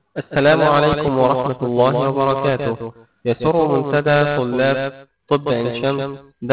السلام عليكم ورحمة الله وبركاته يسر منتدى طلاب طب عين شمس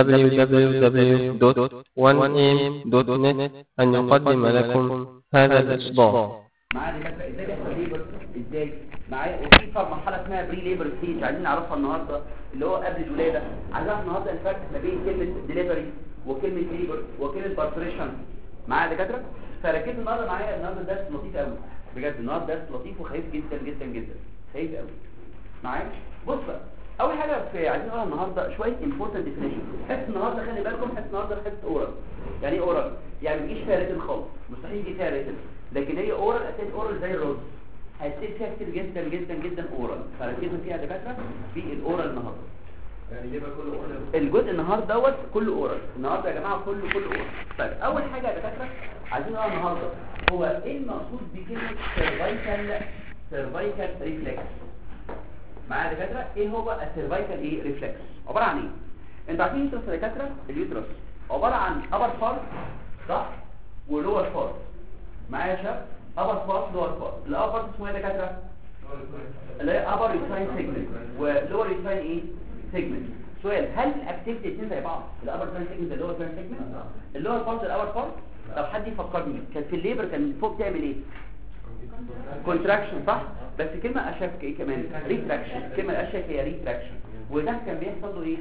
www.1am.net أن يقدم لكم هذا الإصدار معايا دكاتره ازاي بيحصل ليبر ازاي معايا وفي فرق مرحله اسمها بري ليبر ستيج عايزين نعرفها النهارده اللي هو قبل الولاده عايزين نعرف النهارده الفرق ما بين كلمه ديليفري وكلمه ليبر وكلمه بارتريشن معايا دكاتره فركزوا النهارده معايا النهارده درس لطيف قوي بجد النهارده درس لطيف وخفيف جدا جدا جدا خفيف قوي معايا بص بقى اول حاجه في عايزين نقولها النهارده شويه امبورتنت ديفينيشن حس النهارده خلي بالكم حس النهارده حس اورال يعني ايه اورال يعني ما تجيش فيها ريتن خالص مستحيل يجي فيها ريتن لكن هي اورال اساس اورال زي الرز هتسيب فيها كتير جدا جدا جدا اورال فركزوا فيها يا دكاتره في الاورال النهارده يعني يبقى كله اورال الجزء النهارده دوت كله اورال النهارده يا جماعه كله كله اورال طيب اول حاجه يا دكاتره عايزين نقول النهارده هو ايه المقصود بكلمه سيرفايكال سيرفايكال ريفلكس معايا يا دكاتره ايه هو السيرفايكال ايه ريفلكس عباره عن ايه انتوا عارفين اليوترس يا دكاتره اليوترس عباره عن ابر بارت صح ولور بارت معايا يا شباب ابر بارت لور بارت الابر بارت اسمه ايه يا دكاتره اللي هي ابر ريتراين سيجمنت ولور ريتراين ايه سيجمنت سؤال هل الاكتيفيتي الاثنين زي بعض الابر ريتراين سيجمنت اللور ريتراين سيجمنت اللور بارت الابر بارت طب حد يفكرني كان في الليبر كان فوق بتعمل ايه كونتراكشن صح بس كلمه اشك ايه كمان ريتراكشن كلمه اشك هي ريتراكشن وده كان بيحصل له ايه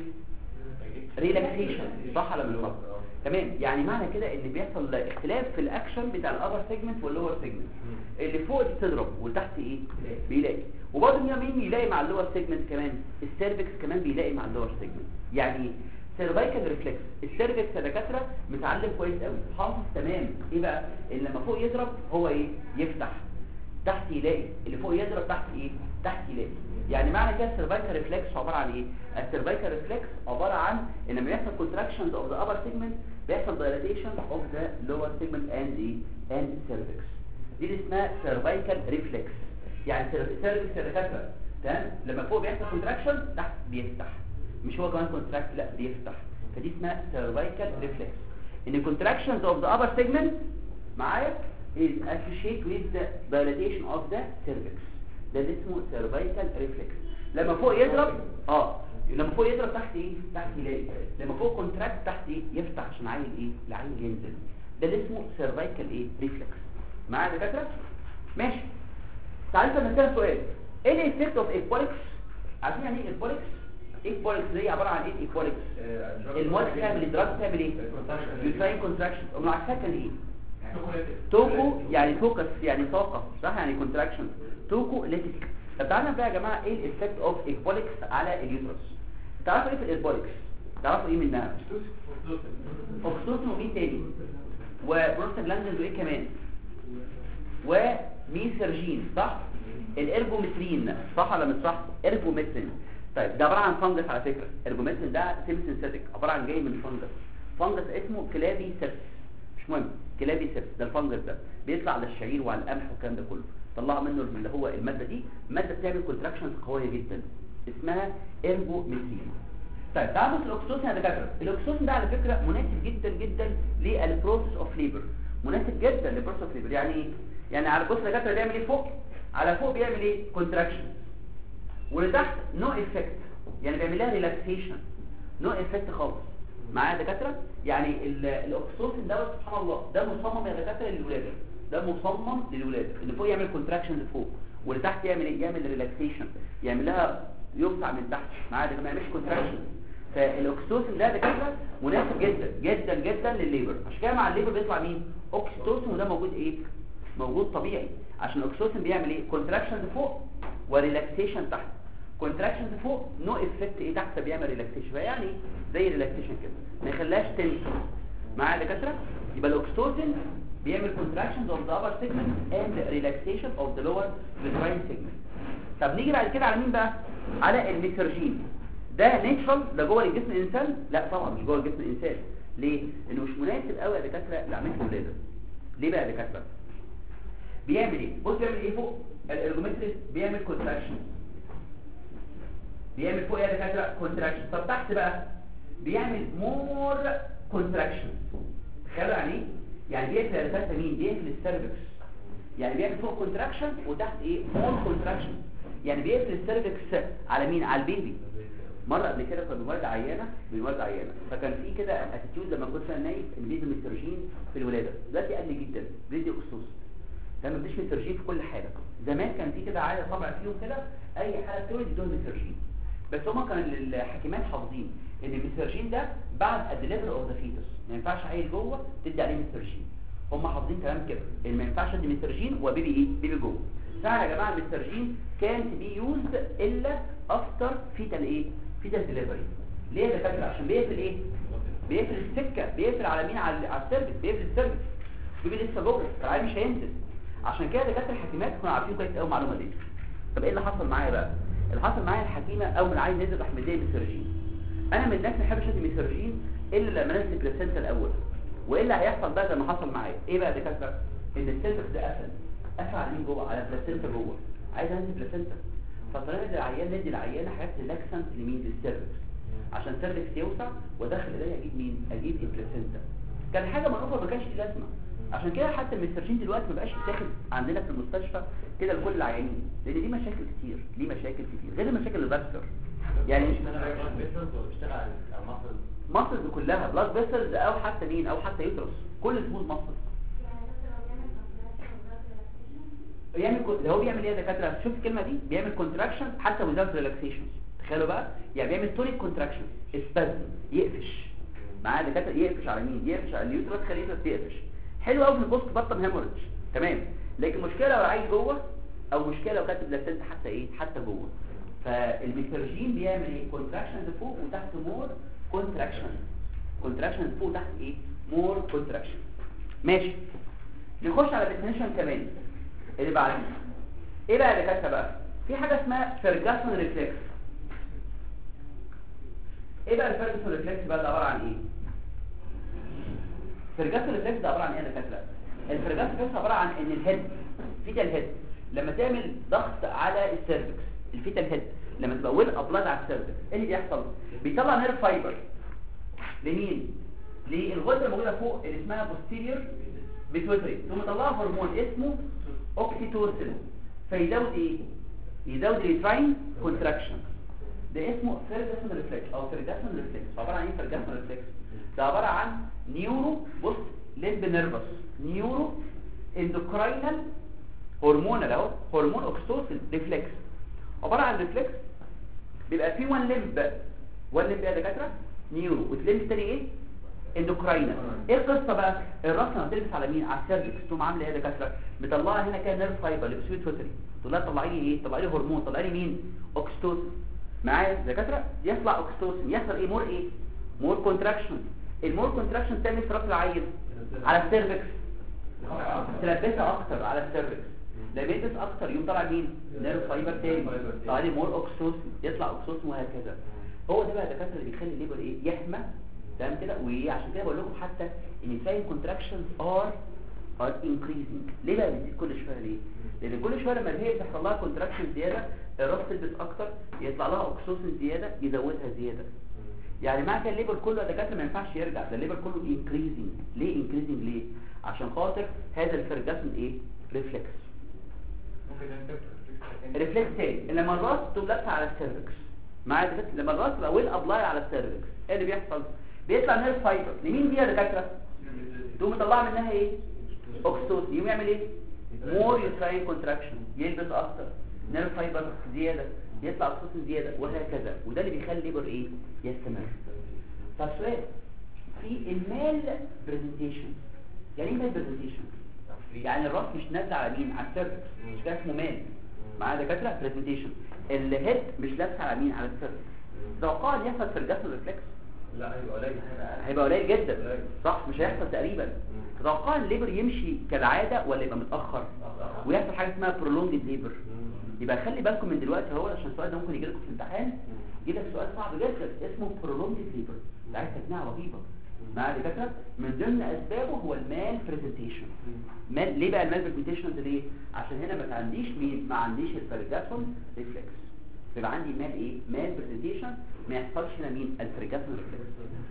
ريلاكسيشن صح ولا مش صح تمام يعني معنى كده ان بيحصل اختلاف في الاكشن بتاع الابر سيجمنت واللور سيجمنت اللي فوق دي بتضرب والتحت ايه بيلاقي وبرضه مين مين يلاقي مع اللور سيجمنت كمان السيرفكس كمان بيلاقي مع اللور سيجمنت يعني سيرفايكال ريفلكس السيرفكس يا دكاتره متعلم كويس قوي حافظ تمام ايه بقى اللي لما فوق يضرب هو ايه يفتح تحت يلاقي اللي فوق يضرب تحت ايه تحت يلاقي يعني معنى كده السيرفايكال ريفلكس عباره عن ايه السيرفايكال ريفلكس عباره عن ان لما يحصل كونتراكشنز اوف ذا ابر سيجمنت بيحصل دايلاتيشن اوف ذا لور سيجمنت اند ايه اند سيرفكس دي اللي اسمها سيرفايكال ريفلكس يعني سيرفكس الدكاتره تمام لما فوق بيحصل كونتراكشن تحت بيفتح مش هو كمان كونتراكت لا بيفتح فدي اسمها سيرفايكال ريفلكس ان contractions of the upper segment معايا is associated with the dilatation of the cervix ده اللي اسمه cervical reflex لما فوق يضرب اه لما فوق يضرب تحت ايه تحت يلاقي لما فوق كونتراكت تحت ايه يفتح عشان عايز ايه العين ينزل ده اللي اسمه cervical ايه reflex معايا يا دكاتره ماشي تعالوا نسال سؤال ايه الايفكت اوف ايكواليكس عارفين يعني ايه ايكواليكس ايكواليكس دي عباره عن ايه ايكواليكس المواد بتعمل الدراج بتعمل ايه يوتراين كونتراكشن ومعكسها كان ايه توكو يعني فوكس يعني طاقة صح يعني كونتراكشن توكو ليتيك طب تعالوا بقى يا جماعة ايه الايفكت اوف ايكبوليكس على اليوترس تعرفوا ايه في الايكبوليكس تعرفوا ايه منها اوكسوتين ومين تاني وبروستاجلاندين وايه كمان وميسرجين صح الارجومترين صح ولا مش صح ارجومترين طيب ده عباره عن فانجس على فكره ارجومترين ده سيمسينثيتك عباره عن جاي من فانجس فانجس اسمه كلابي سيرس مش مهم كلابي سيرس ده الفانجس ده بيطلع على الشعير وعلى القمح والكلام ده كله طلعوا منه اللي هو الماده دي ماده بتعمل كونتراكشنز قويه جدا اسمها ارجومترين طيب تعالوا بص الاكسوسين يا دكاتره الاكسوسين ده على فكره مناسب جدا جدا للبروسيس اوف ليبر مناسب جدا للبروسيس اوف ليبر يعني ايه يعني على بص الدكاتره بيعمل ايه فوق على فوق بيعمل ايه كونتراكشن ولتحت نو افكت يعني بيعمل لها ريلاكسيشن نو افكت خالص معايا دكاتره يعني الاكسوسين دوت سبحان الله ده مصمم يا دكاتره للولاده ده مصمم للولاده اللي فوق يعمل كونتراكشن لفوق واللي تحت يعمل ايه يعمل ريلاكسيشن يعمل لها يوسع من تحت معايا ده ما يعملش كونتراكشن فالاكسوسين ده دكاتره مناسب جدا جدا جدا للليبر عشان كده مع الليبر بيطلع مين اوكسيتوسين وده موجود ايه موجود طبيعي عشان الاكسوسين بيعمل ايه كونتراكشن لفوق وريلاكسيشن تحت كونتراكشن فوق نو افكت ايه تحت بيعمل ريلاكسيشن يعني زي ريلاكسيشن كده ما يخليهاش تنس معايا دكاتره يبقى الاكسوتين بيعمل contractions of the upper segment and relaxation of the lower uterine segment طب نيجي بعد كده على مين بقى على الميثرجين ده نيترال ده جوه الجسم الانسان لا طبعا مش جوه الجسم الانسان ليه لانه مش مناسب قوي يا دكاتره لعمليه الولاده ليه بقى يا دكاتره بيعمل ايه بص بيعمل ايه فوق الارجومتريس بيعمل كونتراكشن بيعمل فوق يا دكاتره كونتراكشن طب تحت بقى بيعمل مور كونتراكشن تخيلوا يعني ايه يعني بيقفل يا دكاتره مين بيقفل السيرفكس يعني بيعمل فوق كونتراكشن وتحت ايه مور كونتراكشن يعني بيقفل السيرفكس على مين على البيبي مره قبل كده كنا بنولد عيانه بنولد عيانه فكان في كده اتيتيود لما كنت انا نايم ان بيدي مسترجين في الولاده دلوقتي قل جدا بيدي خصوص كان مفيش مسترجين في كل حاله زمان كان في كده عاده طبع فيهم كده اي حاله تولد يدوها مسترجين بس هما كان الحكيمات حافظين ان المسترجين ده بعد الدليفري اوف ذا فيتس ما ينفعش عيل جوه تدي عليه مسترجين هم حافظين كلام كده ان ما ينفعش ادي مسترجين وبيبي ايه بيبي جوه فعلا يا جماعه المسترجين كانت بي يوزد الا افتر فيتال ايه فيتال دليفري ليه يا دكاتره عشان بيقفل ايه بيقفل السكه بيقفل على مين على على السيرفس بيقفل السيرفس بيبي لسه جوه فالعيل مش هينزل عشان كده دكاتره الحكيمات كانوا عارفين كويس قوي المعلومه دي طب ايه اللي حصل معايا بقى اللي حصل معايا الحكيمه اول ما العيل نزل راح مديه مسترجين انا من الناس ما بحبش ادي مسترجين الا لما انزل البلاسينتا الاول وايه اللي هيحصل بقى زي ما حصل معايا ايه بقى يا دكاتره ان السيرفكس ده قفل قفل على مين جوه على البلاسينتا جوه عايز انزل بلاسينتا فاضطريت العيان ندي العيانه حاجات ريلاكسنت لمين للسيرفكس عشان السيرفكس يوسع وادخل ايديا اجيب مين اجيب البلاسينتا كان حاجه معروفه ما كانش ليه لازمه عشان كده حتى المسترجين دلوقتي ما بقاش يتاخد عندنا في المستشفى كده لكل العيانين لان دي مشاكل كتير ليه مشاكل كتير غير المشاكل اللي بكسر يعني بيشتغل على المصل مصر كلها بلاد فيسلز او حتى مين او حتى يوترس كل سموث مصر بيعمل كو- اللي هو بيعمل ايه يا دكاتره شوف الكلمه دي بيعمل كونتراكشن حتى without ريلاكسيشن تخيلوا بقى يعني بيعمل تونيك كونتراكشن اسبازم يقفش معاه دكاتره يقفش على مين يقفش على اليوترس خليه اليوترس يقفش حلو قوي في البوست بطن هيموريدج تمام لكن مشكله لو عايز جوه او مشكله لو كانت بلاسنت حتى ايه حتى جوه فالميترجين بيعمل ايه كونتراكشن فوق وتحت مور كونتراكشن كونتراكشن فوق وتحت ايه مور كونتراكشن ماشي نخش على ديفينيشن كمان اللي بعدين ايه بقى اللي كاتبه بقى في حاجه اسمها فيرجاسون ريفلكس ايه بقى الفيرجاسون ريفلكس بقى ده عباره عن ايه فيرجاسون ريفلكس ده عباره عن ايه يا دكاتره الفيرجاسون ريفلكس عباره عن ان الهيد فيتال هيد لما تعمل ضغط على السيرفكس الفيتال هيد لما تبقى ويل ابلاد على السيرفكس ايه اللي بيحصل بيطلع نيرف فايبر لمين للغده الموجوده فوق اللي اسمها posterior بيتوتري ثم طلعها هرمون اسمه اوكسيتوسين فيزود ايه يزود الريتراين كونتراكشن ده اسمه فيرجاسون ريفلكس او فيرجاسون ريفلكس عباره عن ايه فيرجاسون ريفلكس ده عباره عن نيورو بص ليمب نيرفس نيورو اندوكراينال هرمونال اهو هرمون اوكسيتوسين ريفلكس عباره عن ريفلكس بيبقى فيه وان ليمب وان ليمب يا دكاتره نيورو والليمب الثاني ايه اندوكراينال ايه القصه بقى الراسه لما تلبس على مين على السيرفكس تقوم عامله ايه يا دكاتره مطلعه هنا كده نيرف فايبر اللي بسويت فوتري تقول لها طلعي لي ايه طلعي لي هرمون طلعي لي مين اوكسيتوسين معايا يا دكاتره يطلع اوكسيتوسين يحصل ايه مور ايه مور كونتراكشن المور كونتراكشن تعمل في راس العيل على السيرفكس تلبسها اكتر على السيرفكس لما يلبس اكتر يقوم طالع مين نيرف فايبر تاني طلع لي مور اوكسيتوسين يطلع اوكسيتوسين وهكذا هو ده بقى الدكاتره اللي بيخلي الليبر ايه يحمى تمام كده وعشان كده بقول لكم حتى ان فاين كونتراكشنز ار ار انكريزنج ليه بقى بتزيد كل شويه ليه لان كل شويه لما هي بتحصل لها كونتراكشن زياده الراس تلبس اكتر يطلع لها اوكسيتوسين زياده يزودها زياده يعني معنى كده الليبر كله يا دكاتره ما ينفعش يرجع ده الليبر كله انكريزنج ليه انكريزنج ليه عشان خاطر هذا الفرجاسون ايه ريفلكس ممكن نكتب ريفلكس تاني لما الراس تقوم لابسه على السيرفكس معايا يا دكاتره لما الراس تبقى ويل ابلاي على السيرفكس ايه اللي بيحصل بيطلع نيرف فايبر لمين دي يا دكاتره تقوم مطلعه منها ايه اوكسيتوسين يقوم يعمل ايه مور يوتراين كونتراكشن يلبس اكتر نيرف فايبر زياده يطلع اوكسيتوسين زياده وهكذا وده اللي بيخلي الليبر ايه يستمر طب سؤال في المال برزنتيشن يعني ايه مال برزنتيشن يعني الراس مش نازله على مين على السيرفكس مش كده اسمه مان معايا دكاتره برزنتيشن الهيد مش لابسه على مين على السيرفكس توقع ان يحصل في الجسم ريفلكس لا هيبقى قليل هيبقى قليل جدا قليل. صح مش هيحصل تقريبا تتوقع ان الليبر يمشي كالعاده ولا يبقى متاخر ويحصل حاجه اسمها برولونج ليبر يبقى خلي بالكم من دلوقتي اهو عشان السؤال ده ممكن يجي لكم في الامتحان يجي لك سؤال صعب جدا اسمه برولونج ليبر ده عايز تجميع رهيبه مع دكاتره من ضمن اسبابه هو المال برزنتيشن مال ليه بقى المال برزنتيشن ده ليه عشان هنا ما عنديش مين ما عنديش الفرجاسون ريفلكس يبقى عندي مال ايه مال برزنتيشن ما يحصلش هنا مين الفرجاسون ريفلكس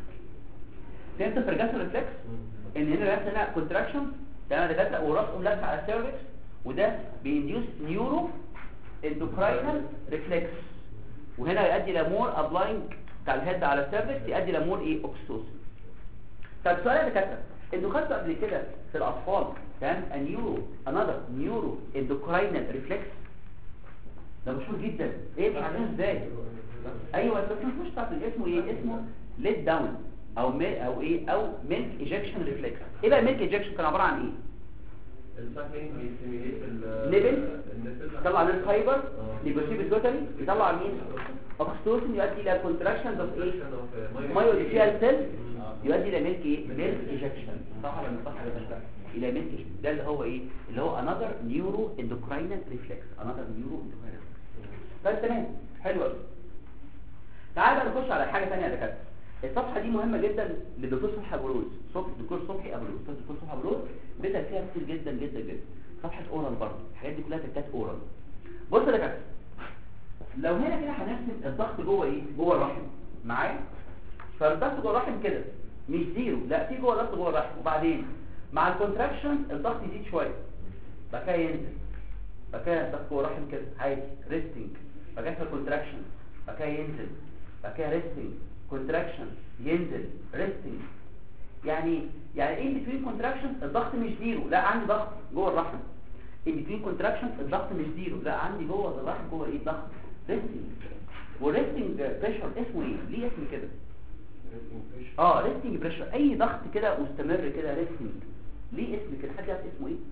فهمت الفرجاسون ريفلكس ان هنا بس هنا كونتراكشن تمام يا دكاتره وراس قوم لابسه على السيرفكس وده بينديوس نيورو اندوكراينال ريفلكس وهنا يؤدي الى مور ابلاينج بتاع الهيد على السيرفكس يؤدي الى مور ايه اوكسيتوسين طب سؤال يا دكاتره انتوا خدتوا قبل كده في الاطفال تمام النيورو انذر نيورو اندوكراينال ريفلكس ده مشهور جدا ايه مش عارفين ازاي ايوه بس مش بتاعت اسمه ايه اسمه ليت داون او مي او ايه او ميلك ايجكشن ريفلكس ايه بقى ميلك ايجكشن كان عباره عن ايه الساكنينج بيستيميليت ال نبل النبل طلع من الفايبر نيجوسيب التوتالي يطلع مين اوكسيتوسين يؤدي الى كونتراكشن اوف ايه مايوفيال سيل يؤدي الى ميلك ايه ميلك ايجكشن صح ولا مش صح يا باشا الى ميلك ده اللي هو ايه اللي هو انذر نيورو اندوكراينال ريفلكس انذر نيورو اندوكراينال طيب تمام حلو قوي تعال بقى نخش على حاجه ثانيه يا دكاتره الصفحه دي مهمه جدا للدكتور صبحي ابو رود صبحي الدكتور صبحي ابو رود الدكتور صبحي ابو رود بيسال فيها كتير جدا جدا جدا صفحه اورال برضه الحاجات دي كلها تكات اورال بص يا دكاتره لو هنا كده هنرسم الضغط جوه ايه جوه الرحم معايا فالضغط جوه الرحم كده مش زيرو لا في جوه ضغط جوه الرحم وبعدين مع الكونتراكشن الضغط يزيد شويه بعد كده ينزل بعد كده الضغط جوه الرحم كده عادي ريستنج بعد كده الكونتراكشن بعد كده ينزل بعد كده ريستنج كونتراكشن ينزل ريستنج يعني يعني ايه بتوين كونتراكشن الضغط مش زيرو لا عندي ضغط جوه الرحم ان بتوين كونتراكشن الضغط مش زيرو لا عندي جوه الرحم جوه ايه ضغط ريستنج والريستنج بريشر اسمه ايه ليه اسم كده اه ريستنج بريشر اي ضغط كده مستمر كده ريستنج ليه اسم كده حد يعرف اسمه ايه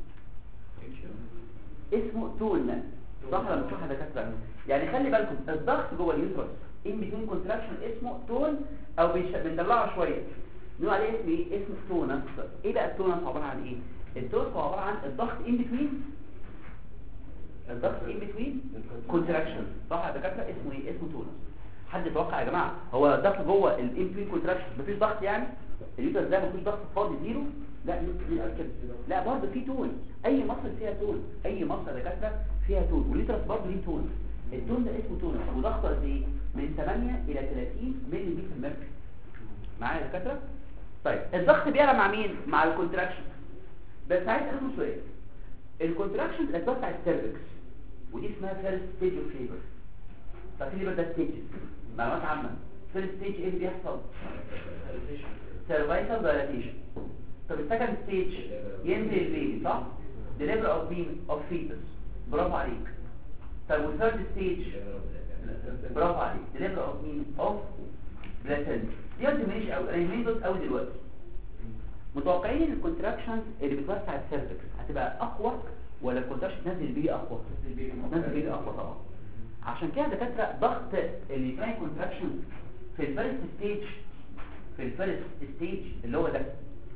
اسمه تون صح ولا مش صح يا دكاتره يعني خلي بالكم الضغط جوه اليوترس ان بتوين كونتراكشن اسمه تون او بيش- بنطلعه شويه نقول عليه اسم ايه اسمه تونس ايه بقى التونس عباره عن ايه التونس هو عباره عن الضغط ان بتوين الضغط ان بتوين كونتراكشن صح يا دكاتره اسمه ايه اسمه تونس حد يتوقع يا جماعه هو الضغط جوه الان بتوين كونتراكشن مفيش ضغط يعني اليوترس ده مفيش ضغط فاضي زيرو لا يمكن يبقى كده لا برضه في تون اي مصل فيها تون اي مصل يا دكاتره فيها تون واليوترس برضه ليه تون التون ده اسمه تونس وضغطه قد ايه من 8 الى 30 ملي متر مركز معايا يا دكاتره طيب الضغط بيعلى مع مين مع الكونتراكشن بس عايز اخد سؤال الكونتراكشن الاسباب بتاع السيرفكس ودي اسمها فيرست ستيج اوف ليبر فاكرين ليبر ده ستيج معلومات عامه فيرست ستيج ايه اللي بيحصل سيرفايكال دايلاتيشن طب السكند ستيج ينزل البيبي صح ديليفر اوف مين اوف فيتس برافو عليك طب والثيرد ستيج برافو عليك ديليفر اوف مين اوف بلاتنت دي ما تهمنيش قوي انا يهمني دول قوي دلوقتي متوقعين ان الكونتراكشنز اللي بتوسع السيرفكس هتبقى اقوى ولا الكونتراكشن تنزل البيبي اقوى تنزل البيبي اقوى طبعا عشان كده دكاتره ضغط اللي فيه كونتراكشن في الفيرست ستيج في الفيرست ستيج اللي هو ده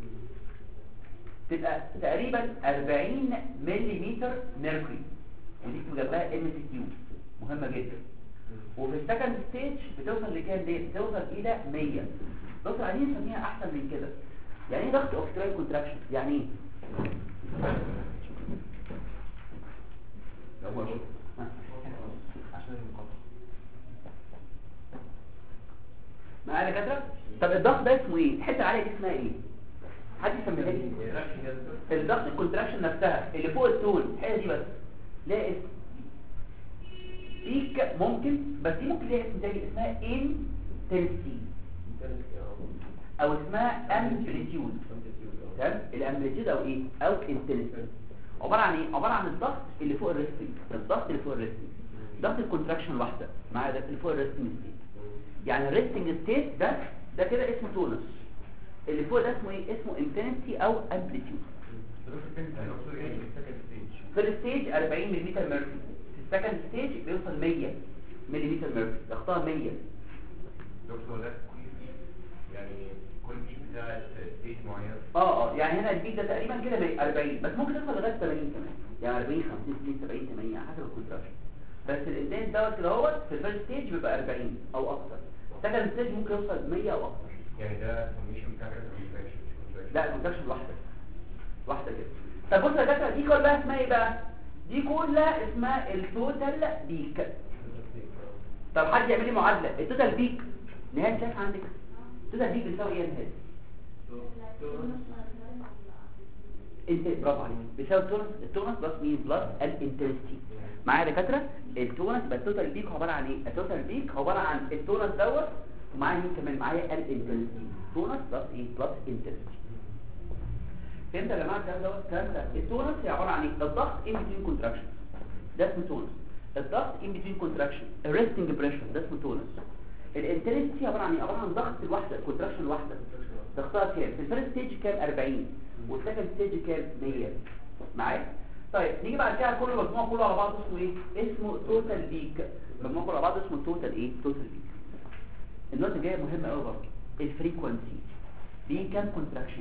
تبقى تقريبا 40 ملم ميركوري ودي بتبقى جنبها ام سي كيو مهمه جدا وفي السكند ستيج بتوصل لكام دي بتوصل الى 100 بص عايزين نسميها احسن من كده يعني ايه ضغط اوكترايل كونتراكشن يعني ايه ها. معايا يا دكاتره طب الضغط ده اسمه ايه الحته العاليه دي اسمها ايه حد يسميها لي الضغط الكونتراكشن نفسها اللي فوق التون الحته دي بس ليها اسم بيك ممكن بس دي ممكن ليها اسم تاني اسمها انتنسي او اسمها امبليتيود تمام الامبليتيود او ايه او انتنسي عباره عن ايه عباره عن الضغط اللي فوق الريستنج الضغط اللي فوق الريستنج ضغط الكونتراكشن واحده مع ده اللي فوق الريستنج ستيت يعني الريستنج ستيت ده ده كده اسمه تونس اللي فوق ده اسمه ايه اسمه انتنسي او امبليتيود في الستيج 40 ملم ميركوري في السكند ستيج بيوصل 100 ملم ميركوري ضغطها 100 دكتور ده كل يعني كل دي بتاعت ستيج معين اه اه يعني هنا البيك ده تقريبا كده بقى 40 بس ممكن توصل لغايه 80 كمان يعني 40 50 60 70 80 حسب الكونتراكشن بس الانتاج دوت كده هو في الفيرست ستيج بيبقى 40 او اكتر السكند ستيج ممكن يوصل 100 او اكتر يعني ده كونديشن بتاع الكونتراكشن لا الكونتراكشن واحده واحده كده طب بص يا دكاتره دي كلها اسمها ايه بقى دي كلها اسمها التوتال بيك طب حد يعمل لي معادله التوتال بيك نهايه شايف عندك التوتال بيك بتساوي ايه يا نهايه انت برافو عليك بيساوي التونس التونس بلس مين بلس الانتنسيتي معايا يا دكاتره التونس يبقى التوتال بيك عباره عن ايه التوتال بيك عباره عن التونس دوت ومعايا مين كمان معايا الانتنسيتي تونس بلس ايه بلس انتنسيتي فهمت يا جماعه الكلام دوت الكلام ده التونس هي عباره عن ايه الضغط ان بتوين كونتراكشن ده اسمه تونس الضغط ان بتوين كونتراكشن الريستنج بريشر ده اسمه تونس الانتنسيتي عباره عن ايه عباره عن ضغط الواحده الكونتراكشن الواحده ضغطها كام في الفيرست ستيج كام 40 والسكند ستيج كام 100 معايا طيب نيجي بعد كده كل مجموع كله على بعض اسمه ايه اسمه توتال بيك مجموع كله على بعض اسمه توتال ايه توتال بيك النقطه الجايه مهمه قوي برضه الفريكوانسي دي كام كونتراكشن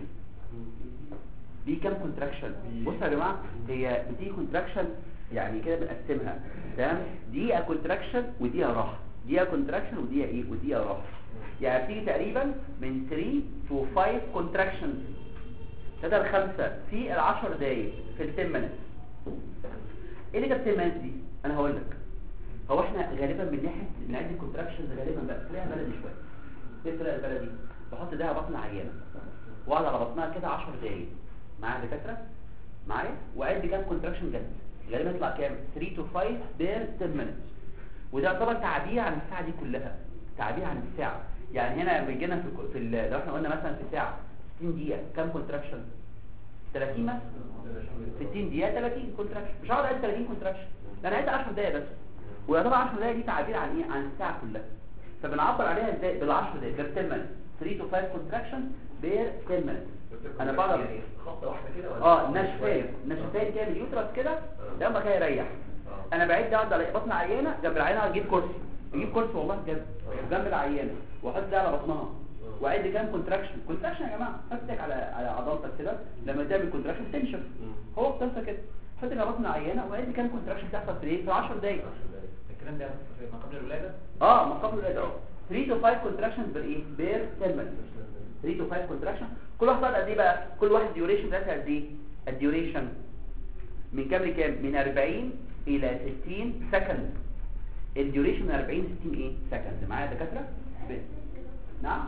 دي كام كونتراكشن بصوا يا جماعه هي بتيجي كونتراكشن يعني كده بنقسمها تمام دقيقه كونتراكشن ودقيقه راحه دقيقه كونتراكشن ودقيقه ايه ودقيقه راحه يعني بتيجي تقريبا من 3 to 5 كونتراكشنز كده الخمسه في ال 10 دقايق في ال 10 minutes ايه اللي جاب 10 minutes دي انا هقول لك هو احنا غالبا من ناحيه من عند الكونتراكشنز غالبا بقى طريقه بلدي شويه ايه الطريقه البلدي بحط ده على بطن عيانه واقعد على بطنها كده 10 دقايق معايا دكاتره معايا وعد كام كونتراكشن جت غالبا يطلع كام 3 to 5 بير 10 minutes وده يعتبر تعبير عن الساعه دي كلها تعبير عن الساعه يعني هنا بيجي لنا في, الك- في ال- لو احنا قلنا مثلا في ساعه 60 دقيقه كام كونتراكشن 30 مثلا 60 دقيقه 30 كونتراكشن مش هقعد اعد 30 كونتراكشن ده انا عايز 10 دقايق بس ويعتبر 10 دقايق دي تعبير عن ايه عن الساعه كلها فبنعبر عليها ازاي بال 10 دقايق بير 10 minutes 3 to 5 كونتراكشن بير 10 minutes انا بعرف يعني خطه واحده كده ولا اه نشفايه نشفايه كده من اليوترس كده ده ما كده يريح انا بعيد اقعد على بطن عيانه جنب العيانه اجيب كرسي اجيب كرسي والله بجد جنب العيانه واحط ده على بطنها واعد كام كونتراكشن كونتراكشن يا جماعه حطك على على عضلتك كده لما تعمل كونتراكشن تنشف هو القصه كده حط على بطن عيانه واعد كام كونتراكشن تحصل في ايه في 10 دقايق الكلام ده في ما قبل الولاده اه ما قبل الولاده اه 3 to 5 كونتراكشنز بير ايه بير 10 minutes 3 to 5 كونتراكشن كل واحد قد ايه بقى كل واحد ديوريشن بتاعتها قد ايه الديوريشن من كام لكام من 40 الى 60 سكند الديوريشن من 40 ل 60 ايه سكند معايا يا دكاتره بس. نعم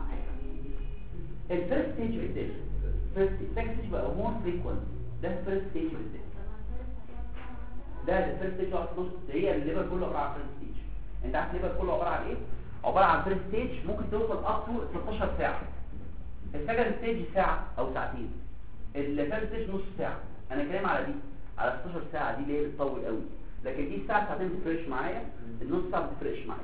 الفيرست ستيج بالذات فيرست سكند ستيج بقى مور فريكوينت ده الفيرست ستيج بالذات ده الفيرست ستيج هي الليفر كله عباره عن فيرست ستيج انت عارف الليفر كله عباره عن ايه عباره عن فيرست ستيج ممكن توصل اب تو 16 ساعه السكند ستيج ساعه او ساعتين الفيرست ستيج نص ساعه انا كلام على دي على 16 ساعه دي اللي هي بتطول قوي لكن دي ساعه ساعتين ما بتفرقش معايا النص ساعه ما بتفرقش معايا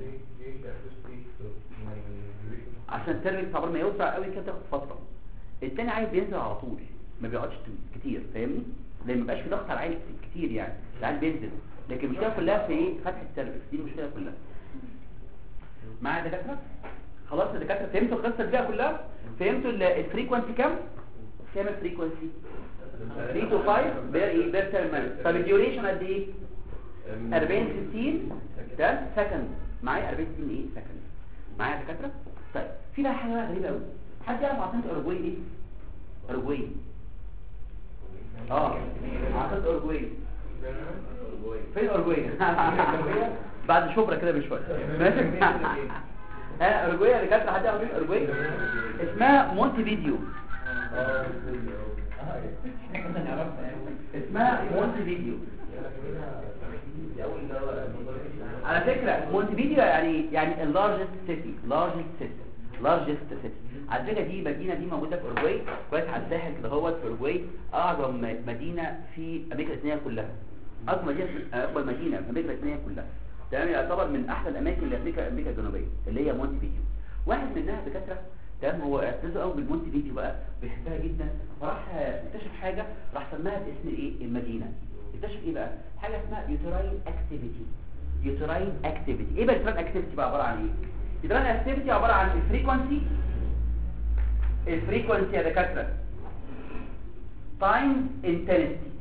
عشان السيرفكس عبر ما يوسع قوي كده تاخد فتره التاني عايز بينزل على طول ما بيقعدش كتير فاهمني لان ما بقاش في ضغط على العين كتير يعني العين بينزل لكن المشكله كلها في ايه فتح السيرفكس دي المشكله كلها معايا يا دكاتره خلاص يا دكاتره فهمتوا القصه دي كلها فهمتوا ال- الفريكوانسي كام كام الفريكوانسي 3 to 5 بير ايه بير تيرمال طب الديوريشن قد ايه 40 60 ده سكند معايا 40 60 ايه سكند معايا يا دكاتره طيب في بقى حاجه بقى غريبه قوي حد يعرف عاصمه اوروجواي ايه اوروجواي اه عاصمه اوروجواي فين اوروجواي بعد شبرا كده بشويه ماشي ها اوروجواي يا دكاتره حد يعرف فين اوروجواي اسمها مونتي فيديو اسمها مونتي فيديو على فكرة مونتفيديو يعني يعني اللارجست سيتي لارجست سيتي لارجست سيتي على فكرة دي مدينة دي موجودة في أوروجواي كويس على الساحل كده هو في أوروجواي أعظم م- مدينة في أمريكا اللاتينية كلها أكبر مدينة في أكبر مدينة في أمريكا اللاتينية كلها تمام يعتبر من أحلى الأماكن اللي في أمريكا أمريكا الجنوبية اللي هي مونتفيديو واحد منها دكاترة تمام هو اعتزه قوي بالمونتفيديو بقى بيحبها جدا فراح اكتشف حاجة راح سماها باسم الايه المدينة اكتشف ايه بقى حاجة اسمها يوتراين اكتيفيتي يوتراين اكتيفيتي ايه بقى اليوتراين اكتيفيتي بقى عباره عن ايه اليوتراين اكتيفيتي عباره عن الفريكوانسي الفريكوانسي يا دكاتره تايم انتنسيتي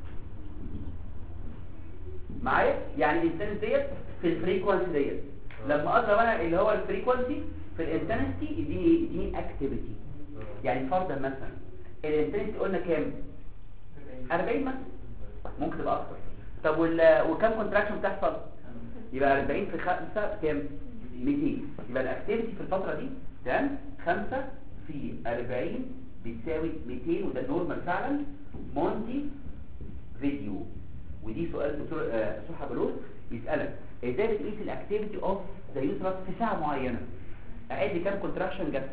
معايا يعني الانتنسيتي ديت في الفريكوانسي ديت لما اضرب انا اللي هو الفريكوانسي في الانتنسيتي يديني ايه يديني اكتيفيتي يعني فرضا مثلا الانتنسيتي قلنا كام 40 مثلا ممكن تبقى اكتر طب وال... وكم كونتراكشن بتحصل يبقى 40 في 5 كام 200 يبقى الاكتيفيتي في الفتره دي تمام 5 في 40 بتساوي 200 وده النورمال فعلا مونتي فيديو ودي سؤال دكتور آه، دكتور حبلوس بيسالك ازاي بتقيس الاكتيفيتي اوف ذا يوترس في ساعه معينه اعد لي كام كونتراكشن جت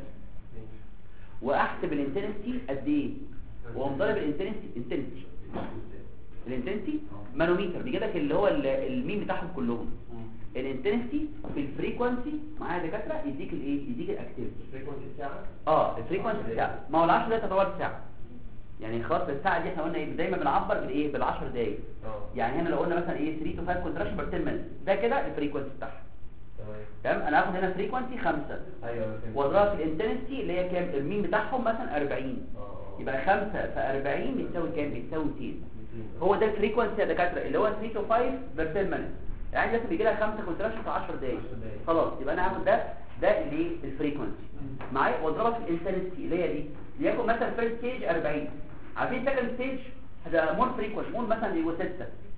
واحسب الانتنسيتي قد ايه واقوم ضارب الانتنسيتي انتنسيتي الانتنسيتي مانوميتر بيجيب لك اللي هو ال- المين بتاعهم كلهم الانتنسيتي في الفريكوانسي معايا دكاتره يديك الايه يديك الاكتيفيتي فريكونسي الساعة اه الفريكوانسي الساعه ما هو ال 10 دقايق تعتبر ساعه يعني خلاص الساعه دي احنا قلنا ايه دايما بنعبر بالايه بال 10 دقايق اه يعني هنا لو قلنا مثلا ايه 3 تو 5 كونتراكشن بير 10 minutes ده كده الفريكوانسي بتاعها تمام تمام انا هاخد هنا فريكوانسي 5 ايوه فهمت. واضربها في الانتنسيتي اللي هي كام المين بتاعهم مثلا 40 اه يبقى 5 في 40 بتساوي كام بتساوي 200 200. هو ده الفريكوانسي يا دكاتره اللي هو 3 تو 5 بير 10 minutes يعني لازم بيجي لها 5 كونتراكشن في 10 دقايق 10 دقايق. خلاص يبقى انا هاخد ده ده اللي الفريكوانسي معايا واضربها في الانتنسيتي اللي هي دي ليكن مثلا فيرست ستيج 40 عارفين سكند ستيج هذا مور فريكوانسي مور مثلا يبقى 6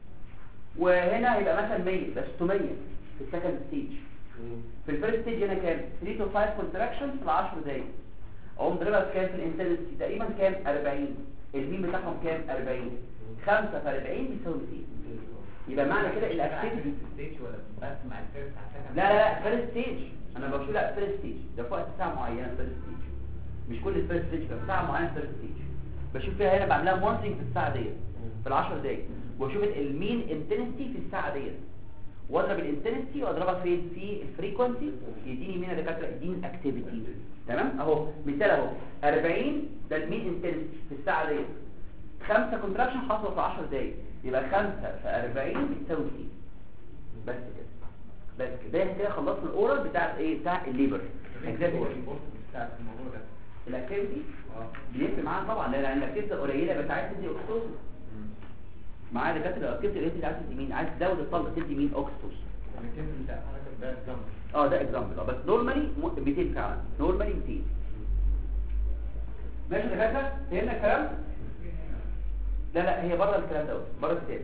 وهنا هيبقى مثلا 100 يبقى 600 في السكند ستيج مم. في الفيرست ستيج هنا كام 3 تو 5 كونتراكشن في 10 دقايق اقوم ضربها في كام في الانتنسيتي تقريبا كام 40 المين بتاعهم كام 40 5 في 40 بيساوي 200 يبقى معنى كده الاكتيفيتي ستيج ولا بس مع الفيرست على لا لا لا فيرست ستيج انا بقول لا فيرست ستيج ده في وقت ساعه معينه فيرست ستيج مش كل الفيرست ستيج في ساعه معينه فيرست ستيج بشوف فيها هنا بعملها مونترنج في الساعه ديت في ال 10 دقايق واشوف المين انتنسيتي في الساعه ديت واضرب الانتنسيتي واضربها فين في الفريكوانسي يديني مين يا دكاتره يديني الاكتيفيتي تمام اهو مثال اهو 40 ده المين انتنسيتي في الساعه ديت 5 كونتراكشن حصلوا في 10 دقايق يبقى 5 في 40 بتساوي 2 بس كده بس كده ده كده خلصنا الاورال بتاع ايه بتاع الليبر بتاعت الموضوع ده الاكتيفيتي اه بيفرق معاها طبعا لان الاكتيفيتي قليله بس عايز تدي اوكسيتوسن معايا دكاتره الاكتيفيتي اللي انت عايز تدي مين عايز تزود الطلق تدي مين اوكسيتوسن يعني كيف انت حركه ده جنب اه ده اكزامبل اه بس نورمالي 200 فعلا نورمالي 200 ماشي يا دكاتره فهمنا الكلام لا لا هي بره الكلام ده بره الكتاب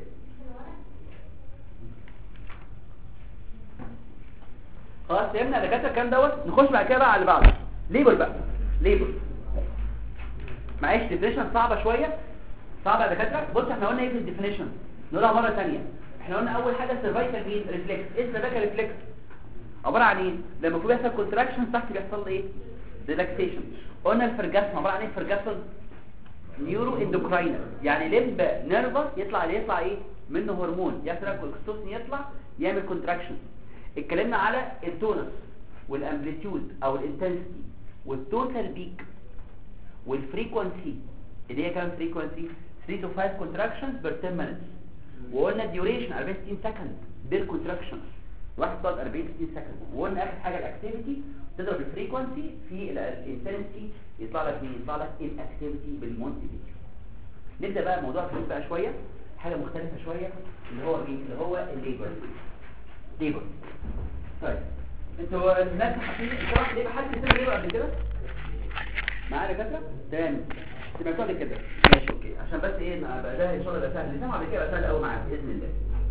خلاص فهمنا يا دكاتره الكلام دوت نخش بعد كده بقى على اللي بعده ليبل بقى ليبل معلش ديفينيشن صعبه شويه صعبه يا دكاتره بص احنا قلنا ايه في الديفينيشن نقولها مره ثانيه احنا قلنا اول حاجه سيرفايكال مين ريفلكس ايه السيرفايكال ريفلكس عباره عن ايه لما يكون بيحصل كونتراكشن تحت بيحصل ايه ريلاكسيشن قلنا الفرجاسم عباره عن ايه الفرجاسم نيورو اندوكراين يعني لب نيرفس يطلع اللي يطلع ايه منه هرمون يحصل الاكستوسن يطلع يعمل كونتراكشن اتكلمنا على التونس والامبليتيود او الانتنسيتي والتوتال بيك والفريكوانسي اللي هي كام فريكوانسي 3 to 5 contractions per 10 minutes وقلنا الديوريشن 40 60 سكند بير كونتراكشن واحد صاد 40 60 سكند وقلنا اخر حاجه الاكتيفيتي تضرب الفريكوانسي في الانتنسيتي يطلع لك مين يطلع لك الاكتيفيتي بالمونتي نبدا بقى الموضوع كبير بقى شويه حاجه مختلفه شويه اللي هو مين اللي هو الليبر ليبر طيب انتوا الناس حاطين بصراحه ليه حد سمع ليبر قبل كده معايا دكاتره تمام سمعتوا قبل كده ماشي اوكي عشان بس ايه ما بقى ده ان شاء الله يبقى سهل اللي سمع قبل كده يبقى سهل قوي معاك باذن الله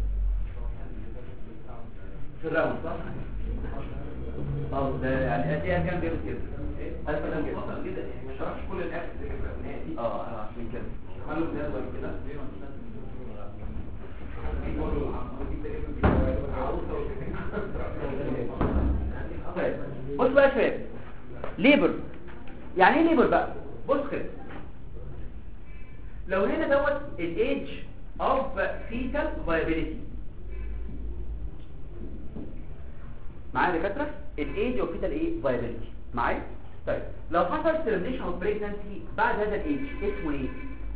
في الراوند صح اه ده يعني قد ايه كام جابت كده هل كام جابت خطر جدا يعني ما شرحش كل الاكل اللي كان بناء دي اه انا عشان كده عملوا جدول كده طيب بص بقى يا شباب ليبر يعني ايه ليبر بقى بص كده لو هنا دوت الايدج اوف فيتال فايبيليتي معايا يا دكاتره الايدج اوف فيتال ايه فايبيليتي معايا طيب لو حصل ترميشن اوف بريجنانسي بعد هذا الايدج اسمه ايه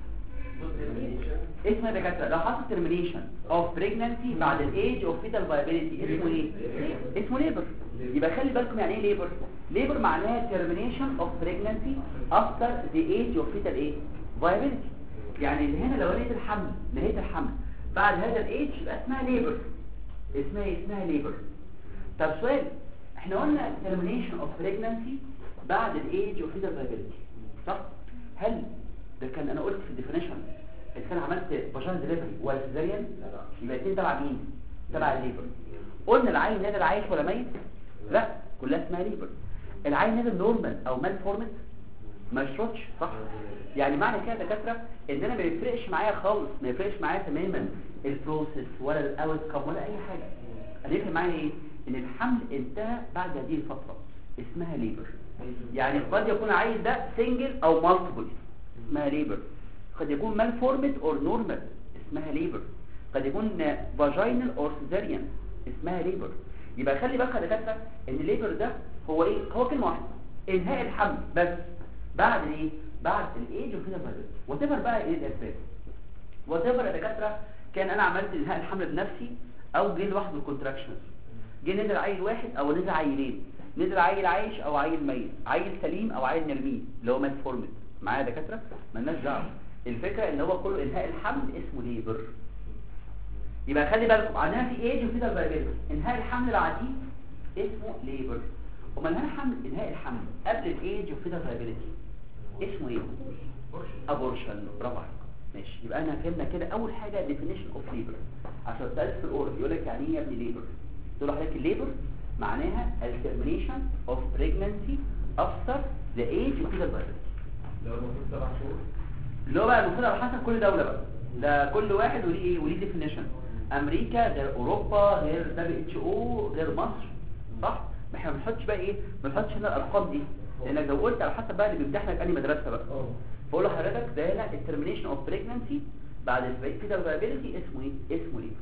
اسمه يا دكاتره لو حصل ترمينيشن اوف بريجنانسي بعد الايج اوف فيتال فايبيليتي اسمه ايه اسمه ليبر يبقى خلي بالكم يعني ايه ليبر ليبر معناها termination of pregnancy after the age of fetal ايه viability يعني اللي هنا لو نهايه الحمل نهايه الحمل بعد هذا الايج يبقى اسمها ليبر اسمها ايه اسمها ليبر طب سؤال احنا قلنا termination of pregnancy بعد الايج اوف fetal viability صح هل ده كان انا قلت في الديفينيشن اذا كان عملت فاجينال ديليفري ولا سيزاريان يبقى الاثنين تبع مين تبع الليبر قلنا العين نازل عايش ولا ميت لا كلها اسمها ليبر العين نازل نورمال او مال فورمت ما يشرطش صح يعني معنى كده يا دكاتره ان انا ما يفرقش معايا خالص ما يفرقش معايا تماما البروسيس ولا الاوت كم ولا اي حاجه اللي يفرق معايا ايه ان الحمل انتهى بعد هذه الفتره اسمها ليبر يعني قد يكون عيل ده سنجل او مالتيبل اسمها ليبر قد يكون مال فورمد اور نورمال اسمها ليبر قد يكون فاجينال اور سيزاريان اسمها ليبر يبقى خلي بالك يا دكاتره ان الليبر ده هو ايه هو كلمه واحده انهاء الحمل بس بعد ايه بعد الايج وكده بدل وتفر بقى ايه الاسباب وتفر يا دكاتره كان انا عملت انهاء الحمل بنفسي او جه لوحده الكونتراكشنز جه نزل عيل واحد او نزل عيلين نزل عيل عايش او عيل ميت عيل سليم او عيل نرمين اللي هو مال فورمد معايا يا دكاتره مالناش دعوه الفكره ان هو كله انهاء الحمل اسمه ليبر يبقى خلي بالكم عندنا في ايج وفي دبابيل انهاء الحمل بعديه اسمه ليبر امال انهاء الحمل انهاء الحمل قبل الايج وفي دبابيلتي اسمه ايه ابورشن برافو عليك ماشي يبقى انا فهمنا كده اول حاجه ديفينيشن اوف ليبر عشان تسال في الاورال يقول لك يعني ايه يا ابني ليبر تقول لحضرتك الليبر معناها الترمينيشن اوف بريجنانسي افتر ذا ايج وفي دبابيلتي لو المفروض سبع شهور اللي هو بقى المفروض على حسب كل دولة بقى ده كل واحد وليه ايه وليه ديفينيشن امريكا غير اوروبا غير دبليو اتش او غير مصر صح ما احنا ما بنحطش بقى ايه ما بنحطش هنا الارقام دي لانك لو قلت على حسب بقى اللي بيمتحنك انهي مدرسه بقى اه بقول لحضرتك ده هنا الترمينيشن اوف بريجنانسي بعد الفيتال فابيلتي اسمه ايه اسمه ليه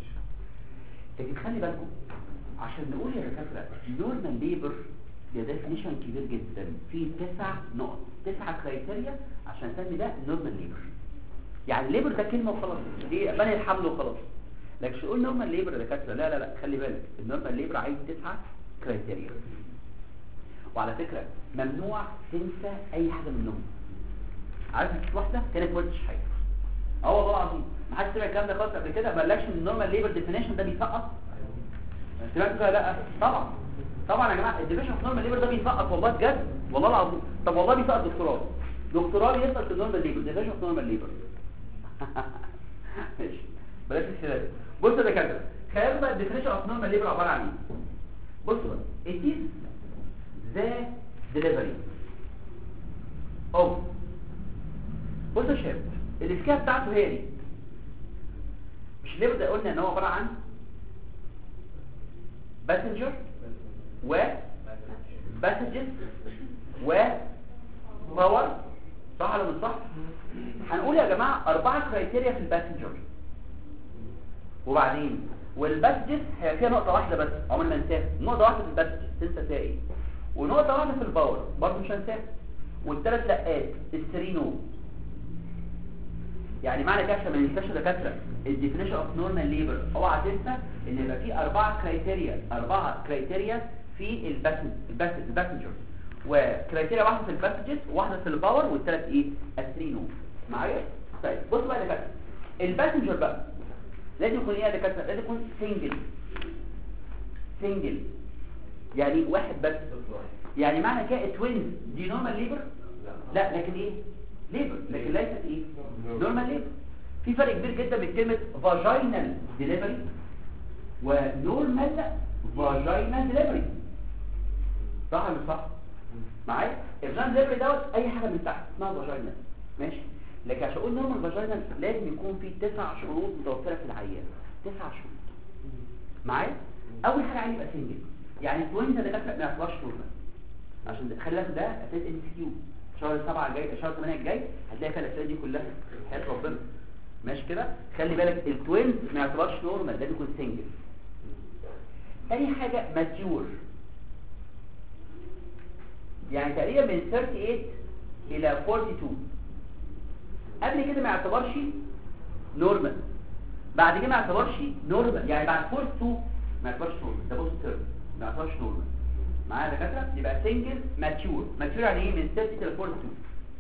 لكن خلي بالكم عشان نقول يا دكاتره نورمال ليبر ده ديفينيشن كبير جدا فيه تسع نقط تسع كرايتيريا عشان نسمي ده نورمال ليبر يعني ليبر ده كلمه وخلاص ايه بني الحمل وخلاص لكن مش نقول نورمال ليبر يا دكاتره لا لا لا خلي بالك النورمال ليبر عايز تسعه كرايتيريا وعلى فكره ممنوع تنسى اي حاجه منهم عارف في واحده كانت ما قلتش حاجه اه والله العظيم ما حدش سمع الكلام ده خالص قبل كده ما قالكش ان النورمال ليبر ديفينيشن ده بيسقط سمعت كده لا طبعا طبعا يا جماعه الديفينيشن اوف نورمال ليبر ده بيسقط والله بجد والله العظيم طب والله بيسقط دكتوراه دكتوراه بيسقط في النورمال ليبر ديفينيشن اوف نورمال ليبر ماشي بلاش الكلام بص يا دكاتره خلينا بقى الديفينيشن اوف نورمال ليبر عباره عن ايه بصوا بقى it is the delivery of بص يا شباب الاسكيه بتاعته هي دي مش الليبر ده قلنا ان هو عباره عن باسنجر و باسنجز و باور صح ولا مش صح هنقول يا جماعه اربعه كرايتيريا في الباسنجر وبعدين والباسنجز هي فيها نقطه واحده بس عمر ما ننساها نقطه واحده في الباسنجز تنسى فيها ايه ونقطه واحده في الباور برضه مش هنساها والثلاث لقات السرينو يعني معنى كده عشان ما ننساش يا دكاتره الديفينيشن اوف نورمال ليبر اوعى تنسى ان يبقى في اربعه كرايتيريا اربعه كرايتيريا في الباسنجر الباسنجر وكرايتيريا واحده في الباسنجرز وواحده في الباور والثلاث ايه الثري نو معايا طيب بص بقى يا دكاتره الباسنجر بقى لازم يكون ايه يا دكاتره لازم يكون سنجل سنجل يعني واحد بس يعني معنى كده توينز دي نورمال ليبر لا لكن ايه ليبر لكن ليست ايه نورمال ليبر في فرق كبير جدا بين كلمه فاجينال ديليفري ونورمال فاجينال ديليفري صح ولا مش صح معايا الفاجينال ديليفري دوت اي حاجه من تحت اسمها فاجينال ماشي لكن عشان اقول نورمال فاجينال لازم يكون في تسع شروط متوفره في العيان تسع شروط معايا اول حاجه عايز يبقى سنجل يعني التوينز ده دكاتره ما يعتبرش نورمال عشان ده- خلي بالك ده اساس ام كيو شهر 7 الجاي شهر 8 الجاي هتلاقي فيها الاسئله دي كلها حياه ربنا ماشي كده خلي بالك التوينز ما يعتبرش نورمال ده بيكون سنجل تاني حاجه ماتيور يعني تقريبا من 38 الى 42 قبل كده ما يعتبرش نورمال بعد كده ما يعتبرش نورمال يعني بعد 42 ما يعتبرش نورمال ده بوست تيرم ما يعتبرش نورمال معايا يا دكاتره يبقى سنجل ماتيور ماتيور يعني ايه من 30 الى 42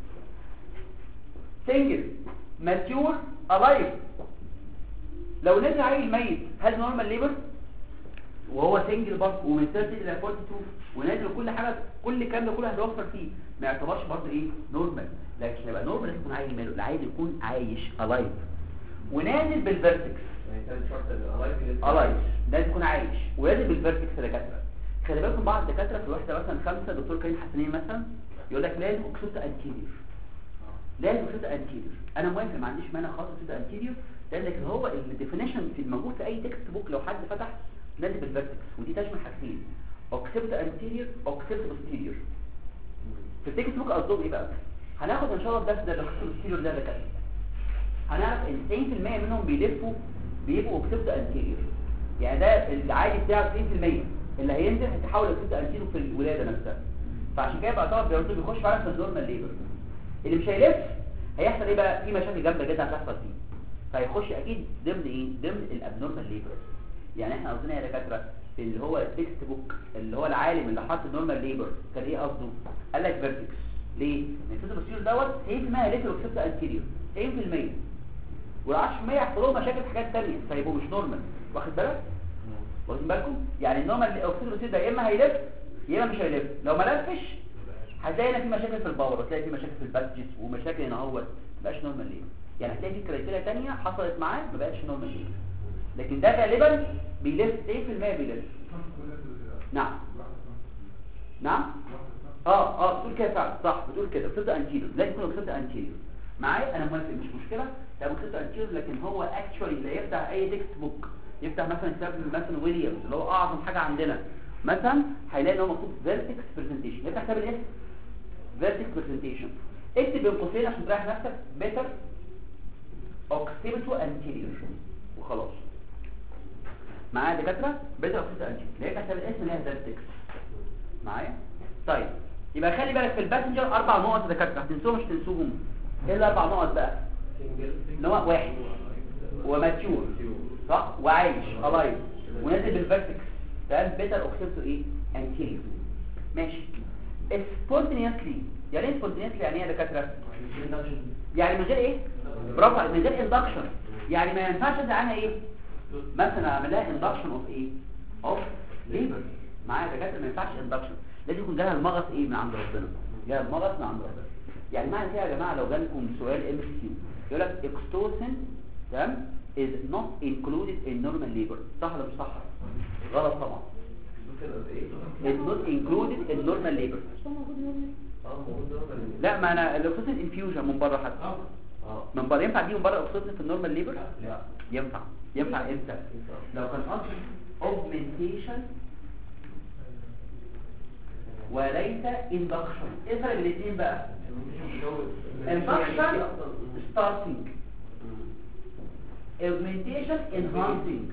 سنجل ماتيور الايف لو نزل عيل ميت هل نورمال ليبر وهو سنجل برضه ومن 30 الى 42 ونازل كل حاجه كل الكلام ده كله هنوفر فيه ما يعتبرش برضه ايه نورمال لكن يبقى نورمال لازم يكون عيل ماله العيل يكون عايش الايف ونازل بالفيرتكس يعني ثالث شرط الالايف الايف لازم يكون عايش ونازل بالفيرتكس يا دكاتره خلي بالكم بعض الدكاتره في الوحده مثلا خمسه دكتور كريم حسنين مثلا يقول لك لازم اوكسيد انتيريور لازم اوكسيد انتيريور انا موافق ما عنديش مانع خالص اوكسيد انتيريور لان لكن هو الديفينيشن في الموجود في اي تكست بوك لو حد فتح نادي بالفيرتكس ودي تشمل حاجتين اوكسيد انتيريور اوكسيد بوستيريور في التكست بوك قصدهم ايه بقى هناخد ان شاء الله الدرس ده الاوكسيد بوستيريور ده اللي كده هنعرف ان 90% منهم بيلفوا بيبقوا اوكسيد انتيريور يعني ده العادي بتاعه 90% اللي هينزل هيتحول اوكسيد انتيريور في الولاده نفسها فعشان كده بقى طبعا بيرد بيخش فعلا في النورمال ليبر اللي مش هيلف هيحصل ايه بقى في مشاكل جامده جدا هتحصل فيه فهيخش اكيد ضمن ايه ضمن الابنورمال ليبر يعني احنا قصدنا يا دكاتره في اللي هو التكست بوك اللي هو العالم اللي حط النورمال ليبر كان ايه قصده قال لك فيرتكس ليه لان الفيزيوباسيور دوت 90% هيلف اوكسيد انتيريور 90% وال10% يحصل لهم مشاكل في حاجات ثانيه فيبقوا مش نورمال واخد بالك واخدين بالكم يعني النورمال اوكسيد ده يا اما هيلف يا اما مش هيلف لو ما لفش هتلاقي هنا في مشاكل في الباور وتلاقي في مشاكل في الباسجز ومشاكل هنا اهوت ما بقاش نورمال ليه يعني هتلاقي في كرايتيريا ثانيه حصلت معاه ما بقاش نورمال ليه لكن ده غالبا بيلف 90% بيلف نعم نعم اه اه بتقول كده فعلا صح بتقول كده بتبدا انتيريور لازم يكون بتبدا انتيريور معايا انا موافق مش مشكله ده بتبدا انتيريور لكن هو اكشولي لا يفتح اي تكست بوك يفتح مثلا كتاب مثلا ويليامز اللي هو اعظم حاجه عندنا مثلا هيلاقي ان هو مكتوب فيرتكس برزنتيشن يفتح كتاب الاسم فيرتكس برزنتيشن اكتب بين قوسين عشان تريح نفسك بيتر اوكسيبتو انتيريور وخلاص معايا دكاتره بيتر اوكسيبتو انتيريور لقيت كتاب الاسم اللي هي فيرتكس معايا طيب يبقى خلي بالك في الباسنجر اربع نقط يا دكاتره هتنسوهم مش تنسوهم ايه الاربع نقط بقى اللي هو واحد وماتيور صح وعايش الايف ونازل بالفيرتكس تمام بيتر اوكسيبتو ايه انتيريور ماشي سبونتينيوسلي يعني ايه سبونتينيوسلي يعني ايه يا دكاتره يعني من غير ايه برافو عليك، من غير اندكشن يعني ما ينفعش ادي عنها ايه مثلا اعمل لها اندكشن اوف ايه اوف ليبر معايا دكاتره ما ينفعش اندكشن لازم يكون جالها المغص ايه من عند ربنا جالها المغص من عند ربنا يعني معنى كده يا جماعه لو جالكم سؤال ام اس كيو يقول لك اكستوسن تمام is not included in normal labor صح ولا مش صح غلط طبعا is not included in normal labor لا ما انا الاكسجين انفيوجن من بره حتى من بره ينفع دي من بره اكسجين في النورمال ليبر لا ينفع ينفع امتى لو كان قصدي augmentation وليس induction ايه الفرق بين الاثنين بقى induction starting augmentation enhancing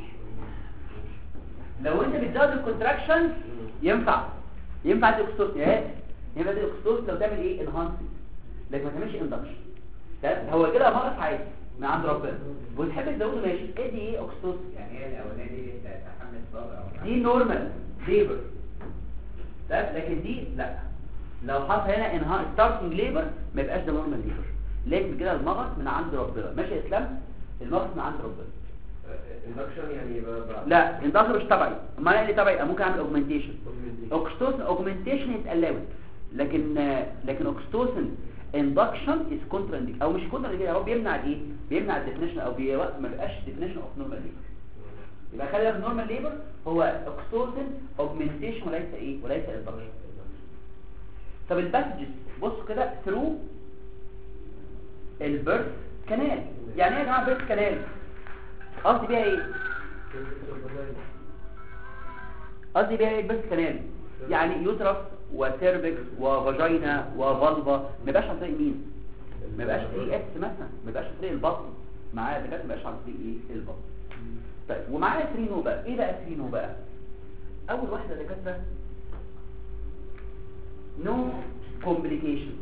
لو انت بتزود الكونتراكشن ينفع ينفع دي اكسوس يا ينفع دي اكسوس لو تعمل ايه انهانسنج لكن ما تعملش اندكشن تمام هو كده مرض عادي من عند ربنا وتحب تزوده ماشي ادي ايه اكسوس يعني هي الاولانيه دي تحمل صدر او دي نورمال ليبر تمام لكن دي لا لو حصل هنا انها ستارتنج ليبر ما يبقاش ده نورمال ليبر لكن كده المغص من عند ربنا ماشي يا اسلام المغص من عند ربنا اندكشن يعني يبقى بقى لا اندكشن مش تبعي اما انا اللي تبعي ممكن اعمل اوجمنتيشن اوكستوسن اوجمنتيشن يتقلوت لكن لكن اوكستوسن اندكشن از كونترانديك او مش كونترانديك هو بيمنع ايه بيمنع الديفينيشن او بي... ما بيبقاش ديفينيشن اوف نورمال ليبر يبقى خلي بالك نورمال ليبر هو اوكستوسن اوجمنتيشن وليس ايه وليس اندكشن طب الباسجز بصوا كده ثرو البيرث كانال يعني ايه يا جماعه بيرث كانال قصدي بيها ايه قصدي بيها ايه بس كلام يعني يوترس وسيرفكس وفاجينا وفالفا ما يبقاش عن طريق مين ما يبقاش طريق اس مثلا ما يبقاش عن طريق البطن معايا بجد ما يبقاش عن طريق ايه البطن طيب ومعايا ترينو بقى ايه بقى ترينو بقى اول واحده دكاتره نو كومبليكيشن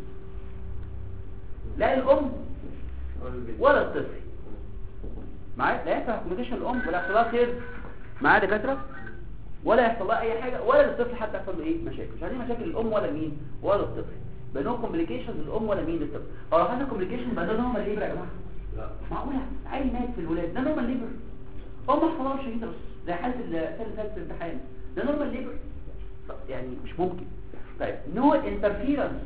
لا الام ولا الطفل معايا لا يحصل كومبليكيشن الام ولا يحصل لها خير معايا دكاتره ولا يحصل لها اي حاجه ولا للطفل حتى يحصل له ايه مشاكل مش عايزين مشاكل الام ولا مين ولا الطفل بينهم كومبليكيشن الام ولا مين للطفل او لو عندنا كومبليكيشن بقى ده نورمال ليبر يا جماعه لا معقوله عيل مات في الولاد ده نورمال ليبر ام ما حصلهاش يدرس زي حاله السنه اللي فاتت في الامتحان ده نورمال ليبر يعني مش ممكن طيب نو انترفيرنس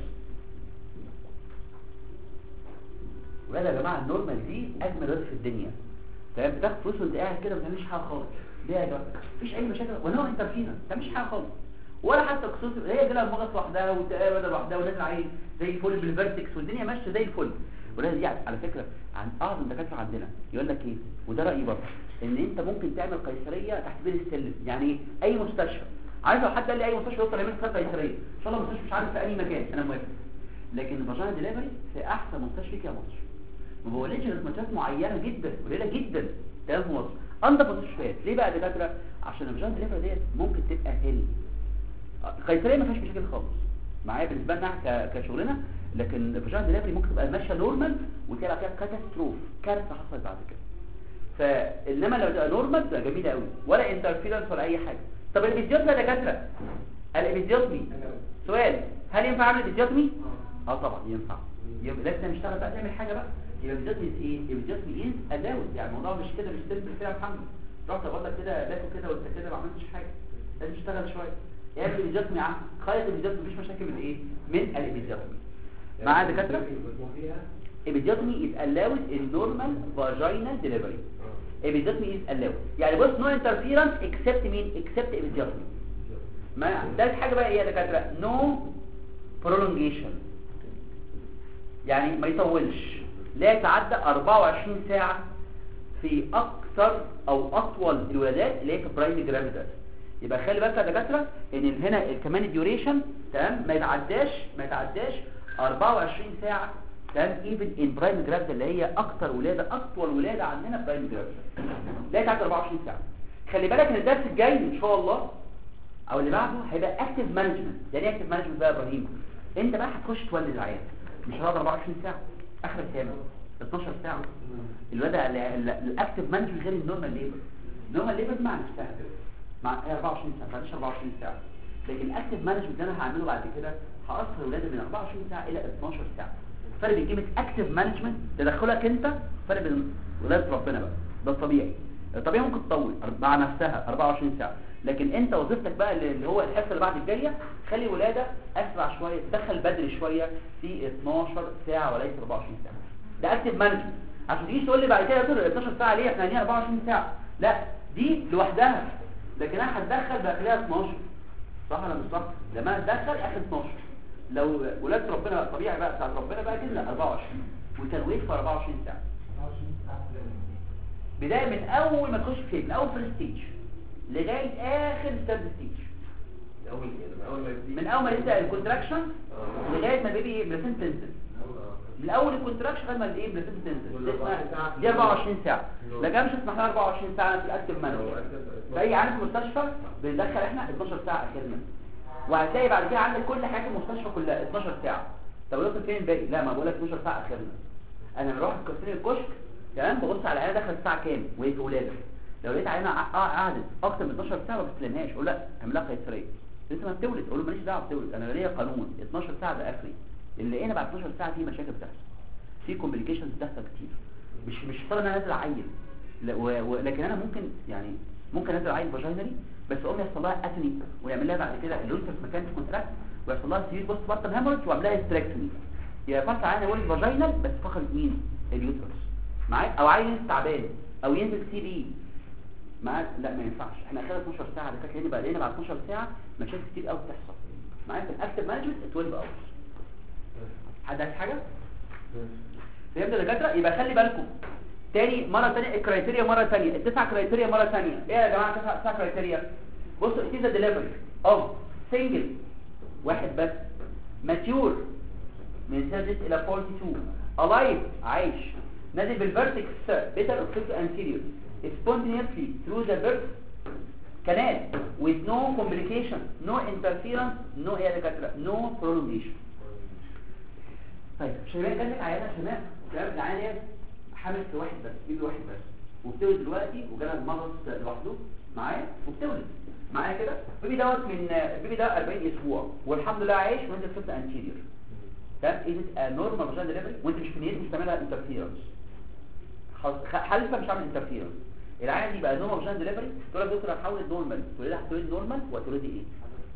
ولا يا جماعه النورمال دي اجمل رياضه في الدنيا تمام بتاخد فلوس وانت قاعد كده ما بتعملش حاجه خالص ليه يا جماعه مفيش اي مشاكل ونو انترفيرنس ما بتعملش حاجه خالص ولا حتى قصص هي جالها مغص لوحدها وتقابل لوحدها ونازل عين زي الفل بالفيرتكس والدنيا ماشيه زي الفل ولا دي على فكره عن اعظم الدكاتره عندنا يقول لك ايه وده رايي برضه ان انت ممكن تعمل قيصريه تحت بير السلم يعني ايه اي مستشفى عارف لو حد قال لي اي مستشفى يوصل يعمل فيها قيصريه ان شاء الله مستشفى مش عارف في اي مكان انا موافق لكن الفاجينا ديليفري في احسن مستشفى فيها مصر ما بقولش رسمات معينه جدا قليله جدا تمام في مصر انضف مستشفيات ليه بقى يا دكاتره عشان الفاجينا ديليفري ديت ممكن تبقى هيل القيصريه ما فيهاش مشاكل خالص معايا بالنسبه لنا ك- كشغلنا لكن الفاجينا ديليفري ممكن تبقى ماشيه نورمال وتلاقي فيها كاتاستروف كارثه حصلت بعد كده فانما لو تبقى نورمال تبقى جميله قوي ولا انترفيرنس ولا اي حاجه طب الابيزيوتمي يا دكاتره الابيزيوتمي سؤال هل ينفع اعمل ابيزيوتمي اه طبعا ينفع يبقى لازم نشتغل بقى نعمل حاجه بقى يبقى الابيزيوتمي ايه الابيزيوتمي از الاود يعني الموضوع مش كده مش سيمبل كده يا محمد رحت اقول لك كده باكل كده وانت كده ما عملتش حاجه لازم تشتغل شويه اعمل الابيزيوتمي يا عم خيط الابيزيوتمي مفيش مشاكل من ايه من الابيزيوتمي معايا يا دكاتره Episiotomy is allowed in normal vaginal delivery. Episiotomy is allowed. يعني بص no interference except مين؟ except episiotomy. ما ده حاجة بقى ايه يا دكاترة؟ no prolongation. يعني ما يطولش. لا يتعدى 24 ساعة في أكثر أو أطول الولادات اللي هي في برايم جرافيدات. يبقى خلي بالك يا دكاترة ان هنا كمان الديوريشن تمام ما يتعداش ما يتعداش 24 ساعة تمام ايفن ان برايم جرافيد اللي هي اكتر ولاده اطول ولاده عندنا برايم جرافيد لا يتعدى 24 ساعه خلي بالك ان الدرس الجاي ان شاء الله او اللي بعده هيبقى اكتف مانجمنت يعني ايه اكتف مانجمنت بقى يا ابراهيم انت بقى هتخش تولد العيال مش هتقعد 24 ساعه اخر كام 12 ساعه الوضع الاكتف مانجمنت غير النورمال ليبر النورمال ليبر مع نفسها مع 24 ساعه ما 24 ساعه لكن الاكتف مانجمنت اللي انا هعمله بعد كده هاثر الولاده من 24 ساعه الى 12 ساعه فرق بين كلمه اكتف مانجمنت تدخلك انت فرق بين ولاده ربنا بقى ده الطبيعي الطبيعي ممكن تطول مع نفسها 24 ساعه لكن انت وظيفتك بقى اللي هو الحصه اللي بعد الجايه خلي الولاده اسرع شويه تدخل بدري شويه في 12 ساعه وليس 24 ساعه ده اكتف مانجمنت عشان تيجي تقول لي بعد كده تقول 12 ساعه ليه احنا هنيها 24 ساعه لا دي لوحدها لكن انا هتدخل بخليها 12 صح ولا مش صح لما اتدخل اخر 12 لو ولاد ربنا طبيعي بقى بتاعت ربنا بقى كده لا 24 وتنوير في 24 ساعه بدايه من اول ما تخش فين من اول فيرست ستيج لغايه اخر ثيرد ستيج اول من اول ما يبتدي من اول ما يبدا الكونتراكشن لغايه ما البيبي بلاسين تنزل من اول الكونتراكشن لغايه ما الايه بلاسين تنزل دي اسمها- دي 24 ساعه لكن مش هتسمح لها 24 ساعه في الاكتف مانجمنت في اي عيان في المستشفى بندخل احنا 12 ساعه اخرنا وهتلاقي بعد كده عندك كل حاجه في المستشفى كلها 12 ساعه طب وصل فين الباقي لا ما بقول لك 12 ساعه اخرنا انا لما بروح كاستين الكشك تمام ببص على العياده دخلت الساعه كام وهي في ولاده لو لقيت عيانه ع- ع- قعدت اكتر من 12 ساعه ما بتستلمهاش اقول لا اعمل لها قيصريه لسه ما بتولد اقول له ماليش دعوه بتولد انا ليا قانون 12 ساعه ده اخري اللي لقينا بعد 12 ساعه في مشاكل بتحصل في كومبليكيشنز بتحصل كتير مش مش فرض ان انا نازل عيل لا، و... و... لكن انا ممكن يعني ممكن انزل عيل فاجينالي بس اقوم يحصل لها اتني ويعمل لها بعد كده اللوتر في مكان كونتراكت ويحصل لها سيريس بوست بارتم هيموريج واعمل لها هيستريكتومي يبقى فتح عين ولد فاجينال بس فقدت مين اليوترس معايا او عيل ينزل تعبان او ينزل سي بي معاك لا ما ينفعش احنا اخرنا 12 ساعه ده كده بقى لقينا بعد 12 ساعه مشاكل كتير قوي بتحصل معايا في الاكتف مانجمنت 12 اورز حد عايز حاجه فهمت يا دكاتره يبقى خلي بالكم تاني مرة تانية الكرايتيريا مرة تانية التسع كرايتيريا مرة تانية ايه يا جماعة تسع, تسع كرايتيريا بصوا it is a delivery of single واحد بس mature من 36 الى 42 alive عايش نازل بالفيرتكس better of fifth anterior spontaneously through the birth canal with no complication no interference no ايه يا دكاترة no prolongation طيب شباب جات لك عيانه شباب شباب العيانه دي حامل في واحد بس بيبي واحد بس وبتولد دلوقتي وجالها المرض لوحده معايا وبتولد معايا كده البيبي دوت من البيبي ده 40 اسبوع والحمد لله عايش وانت فيفت انتيريور تمام ايه نورمال فاجينال ديليفري وانت مش في نيتك مش تعملها انترفيرنس حالفه مش عامل انترفيرنس العيان دي بقى نورمال فاجينال ديليفري تقول لك دكتور هحول نورمال تقول لها هتولد نورمال وهتولدي ايه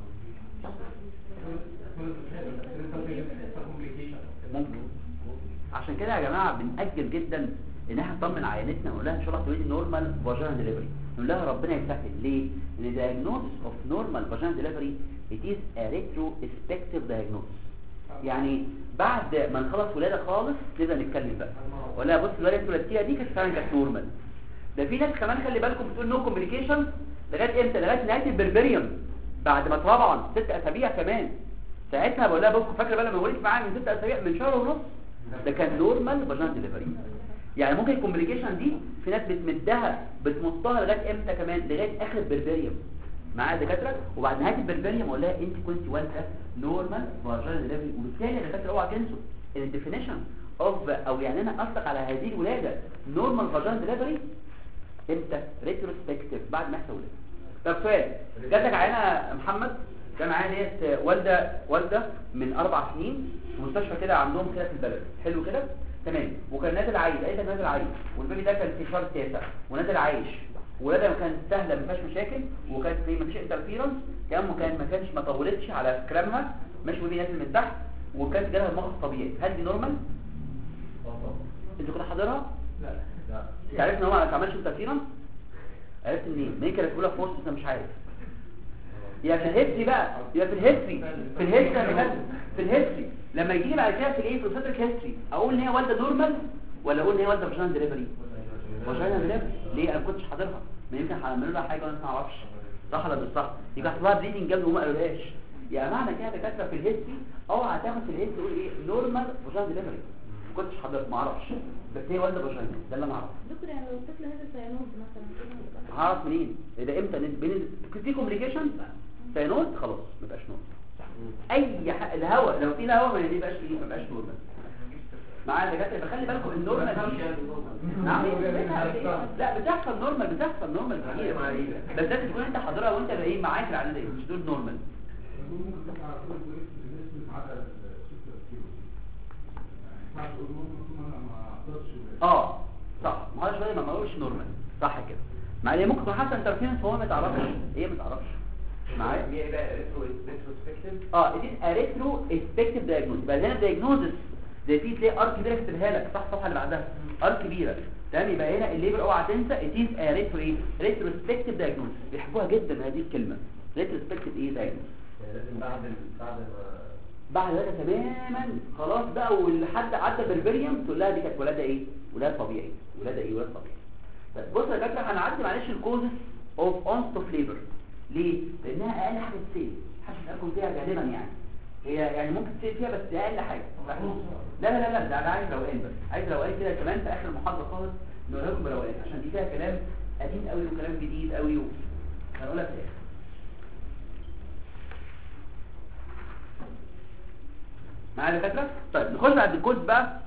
ممكن عشان كده يا جماعه بنأجل جدا ان احنا نطمن عيانتنا ونقول لها ان شاء الله تولدي نورمال فاجينال ديليفري نقول لها ربنا يسهل ليه ان diagnosis of normal vaginal delivery it is a retrospective diagnosis يعني بعد ما نخلص ولاده خالص نبدا نتكلم بقى ولا بص الولاده الثلاثيه دي كانت فعلا كانت نورمال ده في ناس كمان خلي بالكم بتقول نو كوميونيكيشن لغايه امتى لغايه نهايه البربريوم بعد ما طبعا ست اسابيع كمان ساعتها بقول لها بص فاكره بقى لما ولدت معايا من ست اسابيع من شهر ونص ده كان نورمال فاجينال ديليفري يعني ممكن الكومبليكيشن دي في ناس بتمدها بتمطها لغايه امتى كمان لغايه اخر بربريوم معايا دكاتره وبعد نهايه البربريوم اقول لها انت كنت والده نورمال فاجينال ديليفري وبالتالي يا دكاتره اوعى تنسوا ان الديفينيشن اوف او يعني انا اطلق على هذه الولاده نورمال فاجينال ديليفري امتى ريتروسبكتيف بعد ما يحصل ولاده طب سؤال جاتك عينه محمد كان معايا ديت والده والده من اربع سنين في مستشفى كده عندهم كده في البلد حلو كده تمام وكان نازل عايش قالت لك نازل عايش والبيبي ده كان في شهر التاسع ونازل عايش ولادها كانت سهله ما فيهاش مشاكل وكانت في ما فيش انترفيرنس كمان كان ما كانش ما طولتش على كلامها ماشي وبيبي نازل من تحت وكانت جالها المخ طبيعي هل دي نورمال انت كنت حاضرها لا لا انت عرفت ان هو ما اتعملش انترفيرنس عرفت منين مين كانت اولى فورس انت مش عارف يبقى في الهيستري بقى يبقى في الهيستري في الهيستري أنا بجد في الهيستري لما يجي لي بعد كده في الايه في السيتريك هيستري اقول ان هي والده نورمال ولا اقول ان هي والده فاجينال ديليفري فاجينال ديليفري ليه انا ما كنتش حاضرها ما يمكن هعملوا لها حاجه وانا ما اعرفش صح ولا مش صح يبقى حصل لها بريدنج جامد وما قالولهاش يعني معنى كده دكاتره في الهيستري اوعى تاخد في الهيستري تقول ايه نورمال فاجينال ديليفري ما كنتش حاضرها ما اعرفش بس هي والده فاجينال ده اللي انا اعرفه دكتور يعني لو الطفل نزل سيانوز مثلا كده يبقى- هعرف منين ده امتى نز- بين في كوميونيكيشن ساينوز خلاص ما بقاش نورمال اي ح... الهواء لو في الهواء ما يبقاش ايه ما بقاش نورمال معايا دكاتره يبقى خلي بالكم النورمال دي نعم لا بتحصل نورمال بتحصل نورمال كتير بس لازم تكون انت حاضرها وانت ايه معاك العدد دي مش دول نورمال ممكن تطلع على كل كويس بنسبة عدد ستة كيلو يعني ينفع تقول ممكن انا ما اقدرش اه صح ما هوش ما هوش نورمال صح كده معايا ممكن تكون حتى انت فين هو ما تعرفش هي ما تعرفش معايا هي بقى ريتروسبكتيف اه it is a retrospective diagnosis يبقى هنا diagnosis ده في تلاقي ار كبيره اكتبها لك صح الصفحه اللي بعدها ار كبيره تمام يبقى هنا الليبر اوعى تنسى it is a retro ايه retrospective diagnosis بيحبوها جدا هذه الكلمه retrospective ايه diagnosis يعني لازم بعد ال- بعد ما بعد ذلك تماما خلاص بقى والحد عدى بربريوم تقول لها دي كانت ولاده ايه ولاده طبيعي ولاده ايه ولاده طبيعي طيب بص يا دكتور هنعدي معلش الكوزس اوف اونست اوف ليبر ليه لانها اقل حاجه تسيل محدش يسالكم فيها غالبا يعني هي يعني ممكن تسيل فيها بس اقل حاجه لا لا لا لا ده ده عايز روقان بس عايز روقان كده كمان في اخر المحاضره خالص نقول لكم بروقان عشان دي فيها كلام قديم قوي وكلام جديد قوي هنقولها في الاخر معايا دكاتره طيب نخش بعد الكود بقى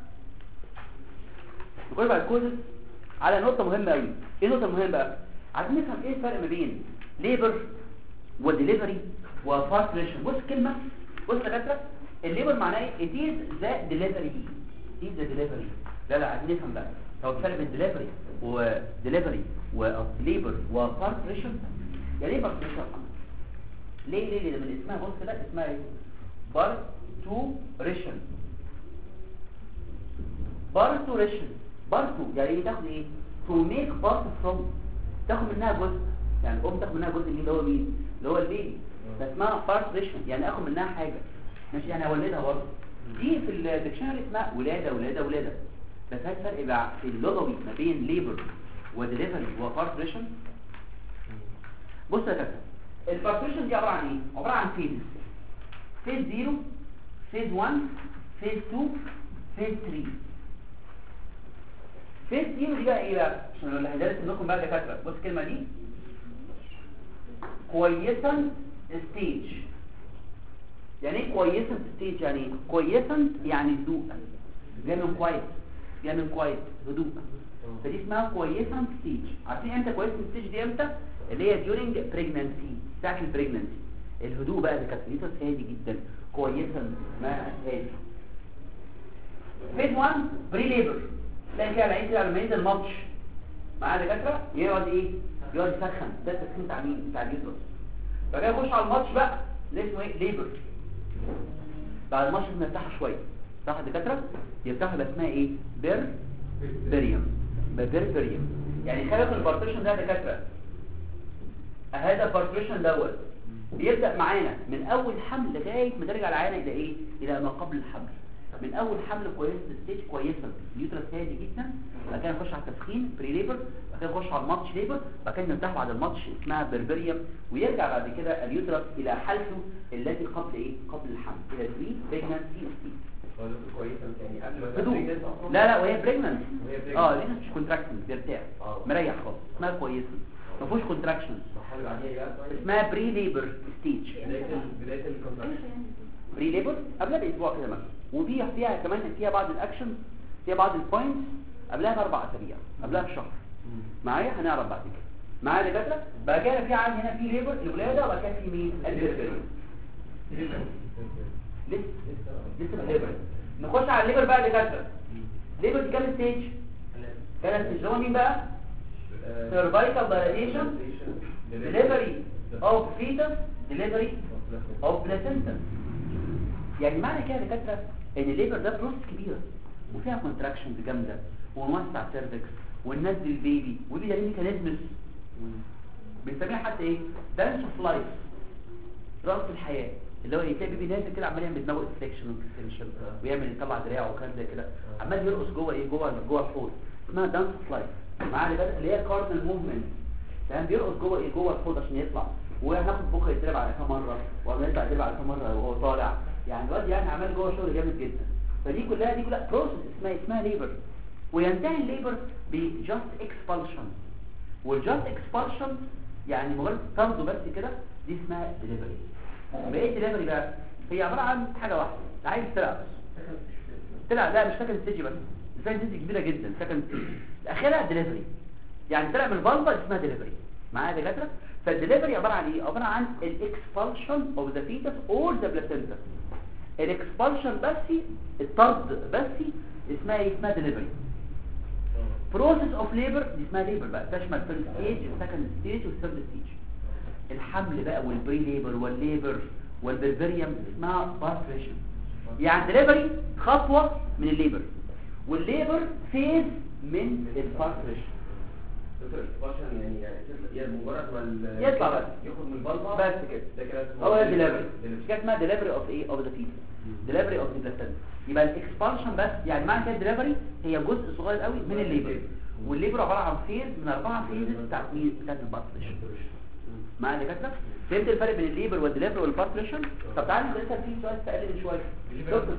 نخش بعد الكود على نقطه مهمه قوي ايه النقطه المهمه بقى عايزين نفهم ايه الفرق ما بين ليبر وديليفري وفاستريشن بص كلمه بص يا دكاتره الليبر معناه ايه it is the delivery it is the delivery لا لا عايزين نفهم بقى هو الفرق بين ديليفري وديليفري وليبر وفاستريشن يعني ايه فاستريشن يا محمد ليه ليه ليه من اسمها بص كده اسمها ايه بارتوريشن بارتوريشن بارتو يعني ايه تاخد ايه تو ميك بارت فروم تاخد منها جزء يعني الام تاخد منها جزء مين اللي هو مين اللي هو البيبي ده اسمها بارتوريشن يعني اخد منها حاجه ماشي يعني اولدها برضه دي في الديكشنري اسمها ولاده ولاده ولاده بس هل الفرق بقى في اللغوي ما بين ليبر وديليفري وبارتوريشن بص يا كابتن البارتوريشن دي عباره عن ايه عباره عن فيز فيز 0 فيز 1 فيز 2 فيز 3 فيز 0 دي بقى ايه بقى عشان اللي هدرس لكم بقى دكاتره بص الكلمه دي كويسن ستيج يعني ايه كويسن ستيج يعني ايه كويسن يعني هدوء جاي من كويس جاي من كويس هدوء فدي اسمها كويسن ستيج عارفين امتى كويسن ستيج دي امتى اللي هي during pregnancy ساعه البريجننسي الهدوء بقى ده كانت نيتوس هادي جدا كويسا ما هادي فيز 1 بري ليبر تلاقي كده العين كده لما ينزل ماتش معاه دكاتره يقعد ايه يقعد يسخن ده التسخين بتاع مين بتاع اليوترس بعد كده يخش على الماتش بقى اللي اسمه ايه ليبر بعد الماتش بنرتاح شويه صح يا دكاتره يرتاحوا يبقى اسمها ايه بير بريم بير بريم يعني خلي بالك البارتيشن ده يا دكاتره هذا البارتريشن دوت بيبدا معانا من اول حمل لغايه ما ترجع العيانه الى ايه الى ما قبل الحمل من اول حمل كويس ستيج كويسه اليوترس هادي جدا بعد كده نخش على التسخين بري ليبر بعد كده نخش على الماتش ليبر بعد كده نرتاح بعد الماتش اسمها بربريوم ويرجع بعد كده اليوترس الى حالته التي قبل ايه قبل الحمل الى البري بريجنانسي ستيج كويسه يعني قبل ما هدوء تبتدي أصلاً؟ لا لا وهي بريجنانت وهي pregnant. اه لسه مش كونتراكشن بيرتاح آه. مريح خالص اسمها كويسه ما فيهوش كونتراكشن المرحله اللي بعديها ايه بقى طيب؟ اسمها بري ليبر ستيج بدايه ال- بدايه الكونتراكشن بري ليبر قبلها باسبوع كده مثلا وفي فيها كمان فيها بعض الاكشن فيها بعض البوينتس قبلها باربع اسابيع قبلها بشهر معايا هنعرف بعد كده معايا دكاتره بعد كده في عندي هنا في ليبر الولاده وبعد كده في مين البربري لسه لسه الليبر نخش على الليبر بقى دكاتره ليبر دي كام ستيج كانت ستيج هو مين بقى cervical dilation delivery of fetus delivery of placenta يعني معنى كده يا دكاتره ان الليبر ده بروسس كبيره وفيها كونتراكشنز جامده ونوسع سيرفكس وننزل البيبي ودي ده ميكانيزمز بنسميها حتى ايه دانس اوف لايف راس الحياه اللي هو تلاقي بيبي نازل كده عمال يعمل دماغه اكستنشن واكستنشن ويعمل يطلع دراعه وكلام زي كده عمال يرقص جوه ايه جوه جوه الحوض اسمها دانس اوف لايف معانا بقى اللي هي كاردينال موفمنت تمام بيرقص جوه ايه جوه الحوض عشان يطلع وهناخد بكره يتدرب على كام مره وهنطلع يتدرب على كام مره وهو طالع يعني الواد يعني عمال جوه شغل جامد جدا فدي كلها دي كلها بروسس اسمها اسمها ليبر وينتهي الليبر بجاست اكسبالشن والجاست اكسبالشن يعني مجرد طرده بس كده دي اسمها ديليفري بقيه ديليفري بقى هي عباره عن حاجه واحده عايز تلعب بس تلعب لا مش سكند ستيج بس سكند ستيج كبيره جدا سكند ستيج الاخيره ديليفري يعني طلع من الفالفا اسمها ديليفري معايا يا دكاتره فالديليفري عباره عن ايه عباره عن الاكسبالشن اوف ذا فيتس اور ذا بلاسنتا الاكسبالشن بس الطرد بس اسمها ايه اسمها ديليفري بروسيس اوف ليبر دي اسمها ليبر بقى تشمل فيرست ستيج وسكند ستيج والثيرد ستيج الحمل بقى والبري ليبر والليبر والبربريوم اسمها بارتريشن يعني ديليفري خطوه من الليبر والليبر فيز من البارتريشن دكتور اكسباشن يعني يعني مجرد ما ال- يطلع بس. ياخد من البلطه بس كده ده كده اسمه هو ده ديليفري delivery. مش كده اسمها ديليفري اوف ايه اوف ذا فيتس ديليفري اوف ذا بلاسنتا يبقى الاكسبانشن بس يعني معنى كده ديليفري هي جزء صغير قوي من الليبر والليبر عباره عن فيز من اربعه فيزز بتاعت مين بتاعت البارتريشن معايا يا دكاتره فهمت الفرق بين الليبر والديليفري والبارتريشن طب تعالى نسال فيه سؤال تقل من شويه دكتور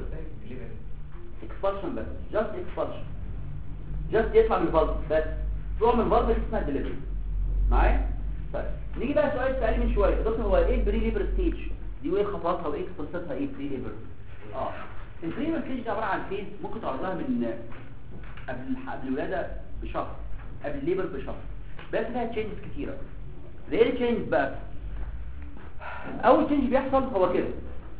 اكسبانشن بس جاست اكسبانشن جاست يطلع من الفالف بس طلع من الفالف دي اسمها ديليفري معايا طيب نيجي بقى سؤال سألي من شويه يا دكتور هو ايه البري ليبر ستيج دي وايه خطواتها وايه قصتها ايه البري ليبر اه البري ليبر ستيج دي عباره عن فيز ممكن تعرض لها من قبل الح- قبل الولاده بشهر قبل الليبر بشهر بس فيها تشينجز كتيره زي ايه التشينجز بقى اول تشينج بيحصل هو كده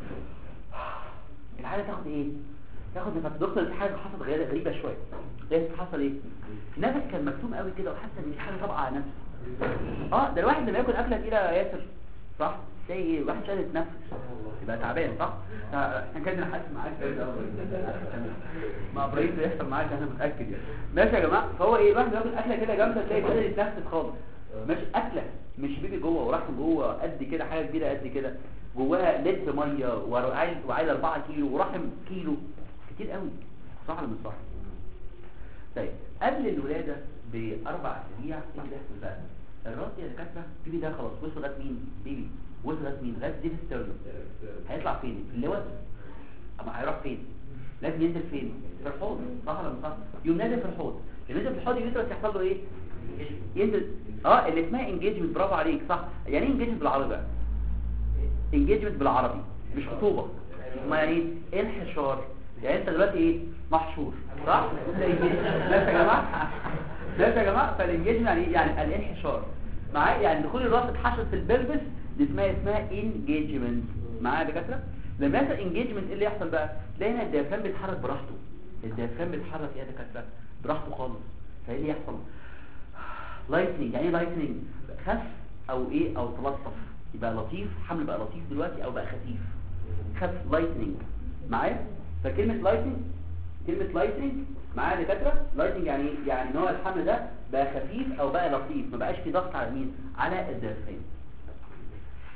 الحاله تاخد ايه تاخد نفس دكتور في حاجه حصلت غير- غريبه شويه ايه حصل ايه نفس كان مكتوم قوي كده وحاسه ان في حاجه طبقه على نفسه اه ده الواحد لما ياكل اكله تقيله يا ياسر صح تلاقي واحد شال يتنفس يبقى تعبان صح احنا كده حاسس معاك كده مع ابراهيم ده يحصل معاك انا متاكد يعني ماشي يا جماعه فهو ايه الواحد بياكل اكله كده جامده تلاقي بدل يتنفس خالص ماشي اكله مش بيبي جوه ورحم جوه قد كده حاجه كبيره قد كده جواها لتر ميه وعايز وعايز 4 كيلو ورحم كيلو كتير قوي صح ولا مش صح طيب قبل الولاده باربع اسابيع ايه اللي بيحصل بقى الراس يا دكاتره البيبي ده خلاص وصل لغايه مين بيبي وصل لغايه مين لغايه ديب ستيرنم هيطلع فين في اللوز اما هيروح فين لازم ينزل فين في الحوض صح ولا مش صح يقوم نازل في الحوض ينزل في الحوض يدرس يحصل له ايه ينزل اه اللي اسمها انجيجمنت برافو عليك صح يعني ايه انجيجمنت بالعربي بقى انجيجمنت بالعربي مش خطوبه ما يعني ايه انحشار يعني انت دلوقتي ايه محشور صح ماشي يا جماعه ماشي يا جماعه فالانجيجمنت يعني ايه يعني الانحشار معايا يعني دخول الراس اتحشر في البلبس دي اسمها اسمها انجيجمنت معايا يا دكاتره لما يحصل انجيجمنت ايه اللي يحصل بقى تلاقي هنا الديافرام بيتحرك براحته الديافرام بيتحرك ايه يا دكاتره براحته خالص فايه اللي يحصل لايتنينج يعني ايه لايتنينج خف او ايه او تلطف يبقى لطيف حمل بقى لطيف دلوقتي او بقى خفيف خف لايتنينج معايا فكلمه لايتنينج كلمه لايتنينج معايا يا دكاتره لايتنينج يعني ايه يعني ان هو الحمل ده بقى خفيف او بقى لطيف ما بقاش في ضغط على مين على الدافين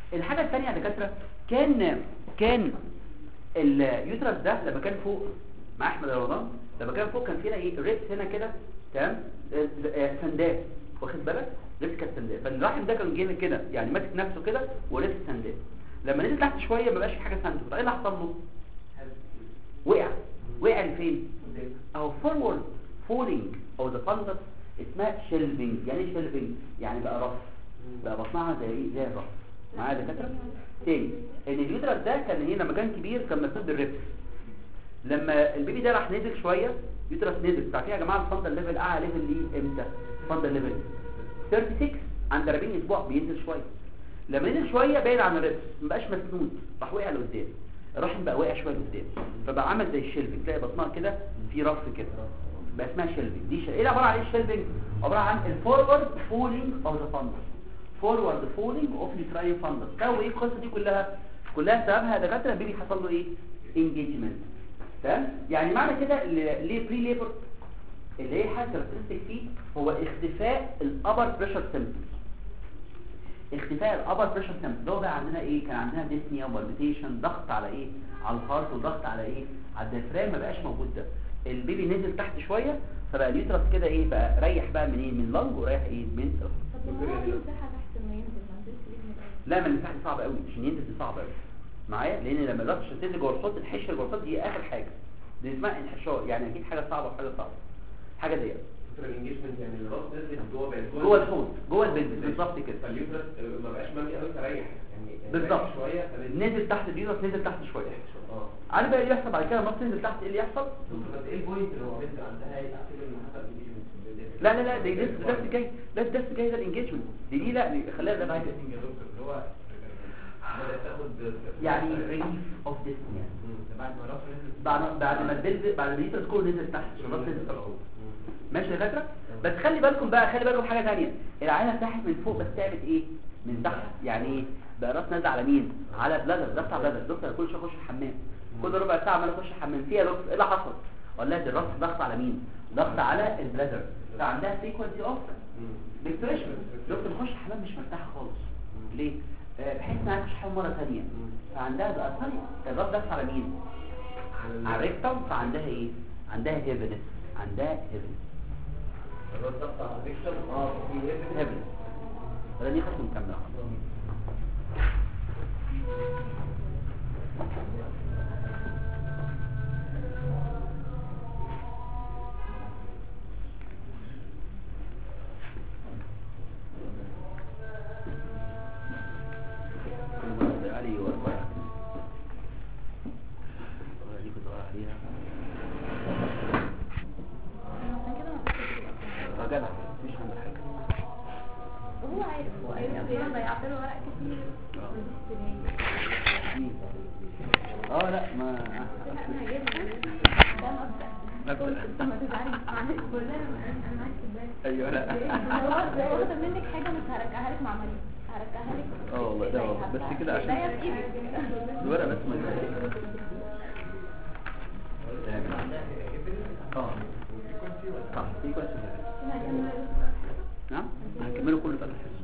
الحاجه الثانيه يا دكاتره كان كان اليوترس ده لما كان فوق مع احمد رمضان لما كان فوق كان فينا ايه ريبس هنا كده تمام آه، آه، سندات واخد بالك ريبس كانت سندات فالرحم ده كان جاي كده يعني ماسك نفسه كده وريبس سندات لما نزل تحت شويه ما بقاش في حاجه سنده فايه اللي حصل له وقع وقع لفين او فورورد فولينج او ذا فندس اسمها شيلفينج يعني ايه شيلفينج يعني بقى رف بقى بطنها زي ايه زي الرف معايا يا دكاتره تاني ان اليوترس ده كان هنا لما كان كبير كان مسدود الريبس لما البيبي ده راح نزل شويه يوترس نزل تعرفين يا جماعه الفندل ليفل اعلى ليفل ليه امتى فندل ليفل 36 عند 40 اسبوع بينزل شويه لما نزل شويه بعيد عن الريبس ما بقاش مسنود راح وقع لقدام الرحم بقى واقع شويه لقدام فبقى عمل زي الشيلفنج تلاقي بطنها كده في رف كده بقى اسمها شيلفنج دي شل... ايه عباره عن ايه الشيلفنج عباره عن الفورورد فولينج اوف ذا فندس فورورد فولينج اوف يوتراين فندس سوي ايه القصه دي كلها كلها سببها دكاتره البيبي حصل له ايه انجيجمنت تمام يعني معنى كده ل- ليه بري ليبر اللي هي حاجه كاركترستيك فيه هو اختفاء الابر بريشر سيمبتومز اختفاء الابر بريشر سيمبتومز اللي هو بقى عندنا ايه كان عندنا ديسنيا وبالبيتيشن ضغط على ايه على الهارت وضغط على ايه على الديافرام ما بقاش موجود ده البيبي نزل تحت شويه فبقى اليوترس كده ايه بقى ريح بقى منين من لنج ورايح ايه من طب لما هو يمسحها تحت ما ينزل ما نزلش ليه من الأول؟ لا ما المساحه دي صعبه قوي عشان ينزل دي صعبه قوي معايا لان لما الرش تنزل جوه الحوض الحشه جوه الحوض دي اخر حاجه دي اسمها انحشار يعني اكيد حاجه صعبه وحاجه صعبه حاجه ديت الانجيجمنت يعني الراس نزلت جوه بقت جوه الحوض جوه البلد بالظبط كده فاليوترس ما بقاش مملي قوي فريح يعني يعني بالظبط ريح شويه فنزل نزل تحت اليوترس نزل تحت شويه اه عارف بقى ايه اللي يحصل بعد كده النص ينزل تحت ايه اللي يحصل بس ايه البوينت اللي هو بنت عندها ايه اعتبر ان حصل انجيجمنت لا لا لا ده ده ده جاي ده ده جاي ده الانجيجمنت دي دي لا خليها ده بعد يا دكتور اللي هو بدات تاخد يعني ريليف اوف ديسنيا مم. بعد ما الراس نزلت بعد بعد ما البلد بعد ما اليوترس كله نزل تحت الراس نزل تحت ماشي يا دكاتره بس خلي بالكم بقى خلي بالكم حاجه ثانيه العينه فتحت من فوق بس تعبت ايه من تحت يعني ايه بقى راس نازل على مين على بلادر ضغط على بلادر دكتور كل شويه اخش الحمام كل ربع ساعه عمال اخش الحمام فيها دكتور ايه اللي حصل ولا دي الراس ضغط على مين ضغط على البلادر فعندها فريكوانسي اوف ديكتوريشن دكتور بخش الحمام مش مرتاحه خالص ليه آه، بحيث انها تخش الحمام مره ثانيه فعندها بقى ثانيه الراس ضغط على مين على الريكتم فعندها ايه عندها هيفنس عندها هيفنس الراس ضغط على الريكشن اه في evidence. هبل ولا دي خطوة مكملة علي ورقة دي كنت قرأ عليها عشان كده ما فيش أصلا. اه جدع مفيش عندك حاجة وهو عارف هو عارف قبل ما ضيعت له ورق كتير بس جاي. اه لا ما لا انا هجيبها ده مبدأ مبدأ. قلت ما تزعلي معلش كلنا انا معاك في بالي ايوه لا خلاص لو واخده منك حاجه مش هرجعها لك مع مريم هرجعها لك اه والله ده والله. بس كده عشان- ده في ايدك الورقة بس ما اه صح في كويس نعم هنكمله كله في الحصة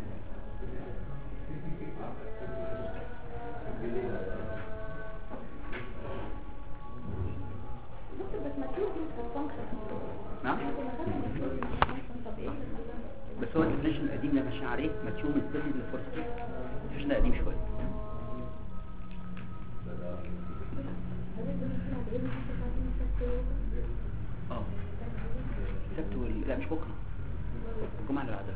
دكتور بس ما تشوف الفانكشن نعم طب ايه بس هو الديفينيشن القديم اللي ماشيين عليه ماتيوم ستيدي للفورس الديفينيشن ده قديم شويه اه السبت وال... لا مش بكره الجمعه اللي بعدها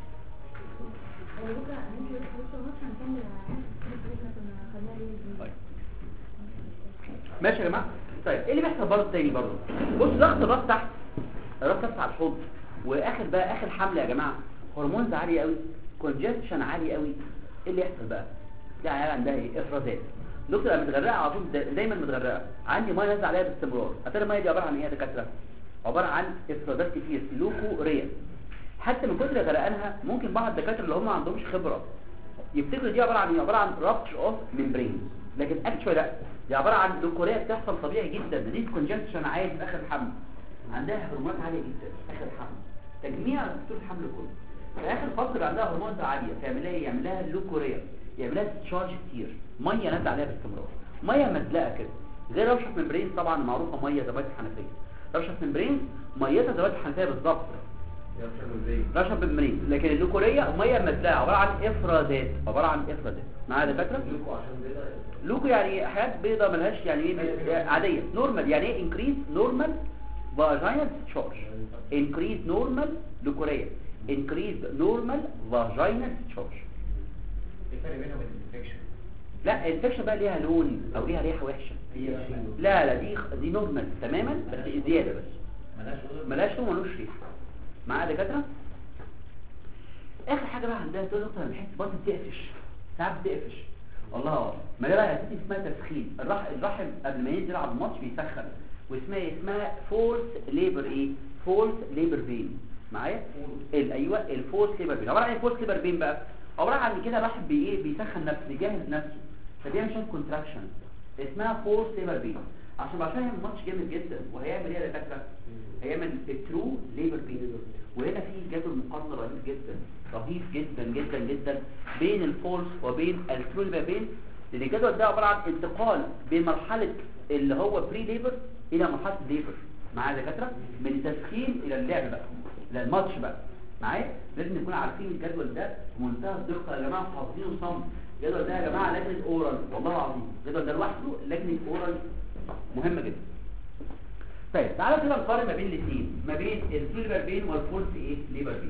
طيب ماشي يا جماعه طيب ايه اللي بيحصل برضه تاني برضه بص ضغط الراس تحت الراس تحت على الحوض واخر بقى اخر حمله يا جماعه هرمونز عالي قوي كونجستشن عالي قوي ايه اللي يحصل بقى تلاقي العيال عندها ايه افرازات دكتور انا متغرقه على طول دا- دايما متغرقه عندي ميه نازله عليها باستمرار هتلاقي الميه دي عباره عن ايه يا دكاتره عباره عن افرازات كتير لوكوريا حتى من كتر غرقانها ممكن بعض الدكاتره اللي هم ما عندهمش خبره يفتكروا دي عباره عن ايه عباره عن رابتش اوف ممبرين لكن اكشوال لا دي عباره عن لوكوريا بتحصل طبيعي جدا دي كونجكشن عادي في اخر الحمل عندها هرمونات عاليه جدا في اخر الحمل تجميع دكتور الحمل كله في اخر فتره بقى عندها هرمونات عاليه فيعمل لها ايه يعمل لها لوكوريا يعمل لها تشارج كتير ميه نازله عليها باستمرار ميه مزلقه كده غير رشه ممبرين طبعا معروفه ميه زبادي حنفيه رشه ممبرين ميتها زبادي حنفيه بالظبط رشه ممبرين لكن اللوكوريه ميه مزلقه عباره عن افرازات عباره عن افرازات معايا يا دكاتره لوكو عشان بيضة لوكو يعني حاجات بيضة ملهاش يعني ايه عادية نورمال يعني ايه انكريز نورمال فاجينال تشارج انكريز نورمال لوكوريا انكريز نورمال فاجينال تشارج ايه الفرق بينها وبين الانفكشن؟ لا الانفكشن بقى ليها لون او ليها ريحة وحشة لا لا دي دي نورمال تماما بس زيادة بس ملهاش غير ملهاش لون ملوش ريحة معايا يا دكاترة اخر حاجة بقى عندها تقول دكتور انا بحس بطني بتقفش ساعات بتقفش والله ما ده بقى يا ستي اسمها تسخين الرحم الرحم قبل ما ينزل على الماتش بيسخن واسمها إيه؟ اسمها فورس ليبر ايه فورس ليبر بين معايا ال- ايوه الفورس ليبر بين عباره عن ايه فورس ليبر بين بقى عباره عن كده الرحم بي ايه بيسخن نفسه بيجهز نفسه فبيعمل شويه كونتراكشن اسمها فورس ليبر بين عشان بعد شويه هيعمل ماتش جامد جدا وهيعمل ايه يا دكاتره هيعمل الترو ليبر بين وهنا في جدول مقارنه رهيب جدا رهيب جدا جدا جدا بين الفولس وبين الترو ليبر بين لان الجدول ده عباره عن انتقال بين مرحله اللي هو بري ليبر الى مرحله ليبر معايا يا دكاتره من التسخين الى اللعب بقى الى الماتش بقى معايا لازم نكون عارفين الجدول ده بمنتهى الدقه يا جماعه حافظينه صم الجدول ده يا جماعه لجنه اورال والله العظيم الجدول ده لوحده لجنه اورال مهمه جدا طيب تعالى كده نقارن ما بين الاثنين ما بين الفليبر بين والفولس ايه ليبر بين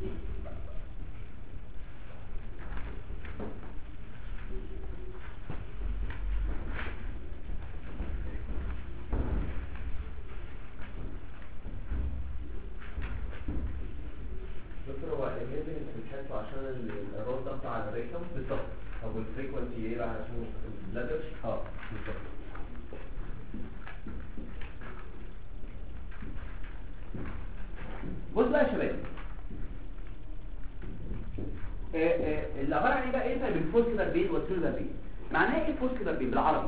دكتور هو الهيبن بتحسه عشان ال- الرول ده بتاع الريكم بالظبط طب والفريكونسي ايه بقى عشان البلادر اه بالظبط بص بقى يا شباب آه، آه، اللي عباره عن ايه بقى ايه الفرق بين الفولس بين والسيلفر بين معناه ايه الفولس بين بالعربي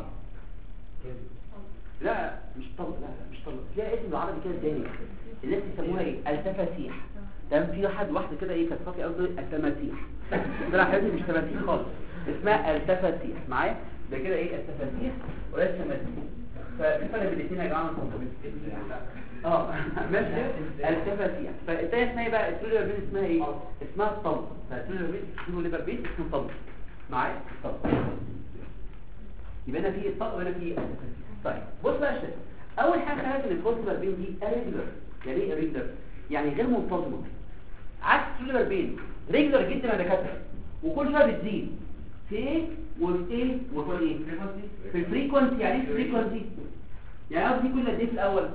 لا مش طلق لا لا مش طلق ليها اسم بالعربي كده تاني الناس بيسموها ايه التفاسيح تمام في واحد واحده كده ايه كانت صافيه قوي التماسيح طلع حبيبي مش تماسيح خالص اسمها التفاسيح معايا ده كده ايه التفاسيح ولا التماسيح ففي فرق بين الاثنين يا جماعه اه ماشي التفاسيح فالتانية اسمها ايه بقى السوليفر بين اسمها ايه اسمها الطلق فالسوليفر بين السوليفر بين اسمه طلق معايا الطلق يبقى هنا في الطلق وهنا في التفاسيح طيب بص بقى يا شباب اول حاجه خلينا ان الفوسفور بين دي irregular يعني ايه irregular يعني غير منتظمه عكس السوليفر بين ريجولار جدا يا دكاتره وكل شويه بتزيد في ايه وفي ايه وفي ايه في الفريكونسي يعني ايه الفريكونسي يعني قصدي كل قد ايه في الاول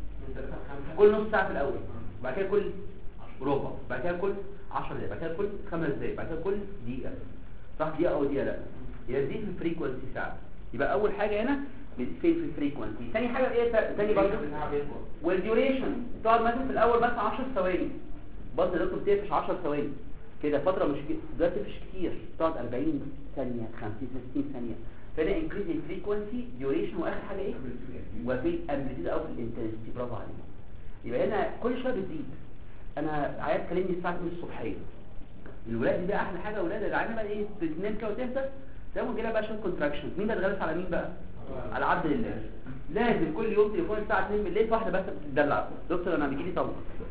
كل نص ساعه في الاول بعد كده كل ربع بعد كده كل 10 دقايق بعد كده كل 5 دقايق بعد كده كل دقيقه صح دقيقه او دقيقه لا يبقى دي في الفريكونسي ساعه يبقى اول حاجه هنا بتفين في الفريكونسي ثاني حاجه ايه ثاني برضه والديوريشن تقعد مثلا في الاول مثلا 10 ثواني برضه الدكتور بتقفش 10 ثواني كده فتره مش ده تقفش كتير تقعد 40 ثانيه 50 60 ثانيه فهنا انكريز الفريكونسي ديوريشن واخر حاجه ايه وفي الامبليتيود او في الانتنسيتي برافو عليك يبقى هنا كل شويه بتزيد انا عيال كلمني الساعه 2 الصبحيه الولاد دي بقى احلى حاجه ولاد العيال بقى ايه بتنام كده وتهدى تقوم كده بقى شويه كونتراكشن مين بقى اتغلس على مين بقى على عبد الله لازم كل يوم تليفون الساعه 2 بالليل واحده بس بتدلع دكتور انا بيجي لي طلق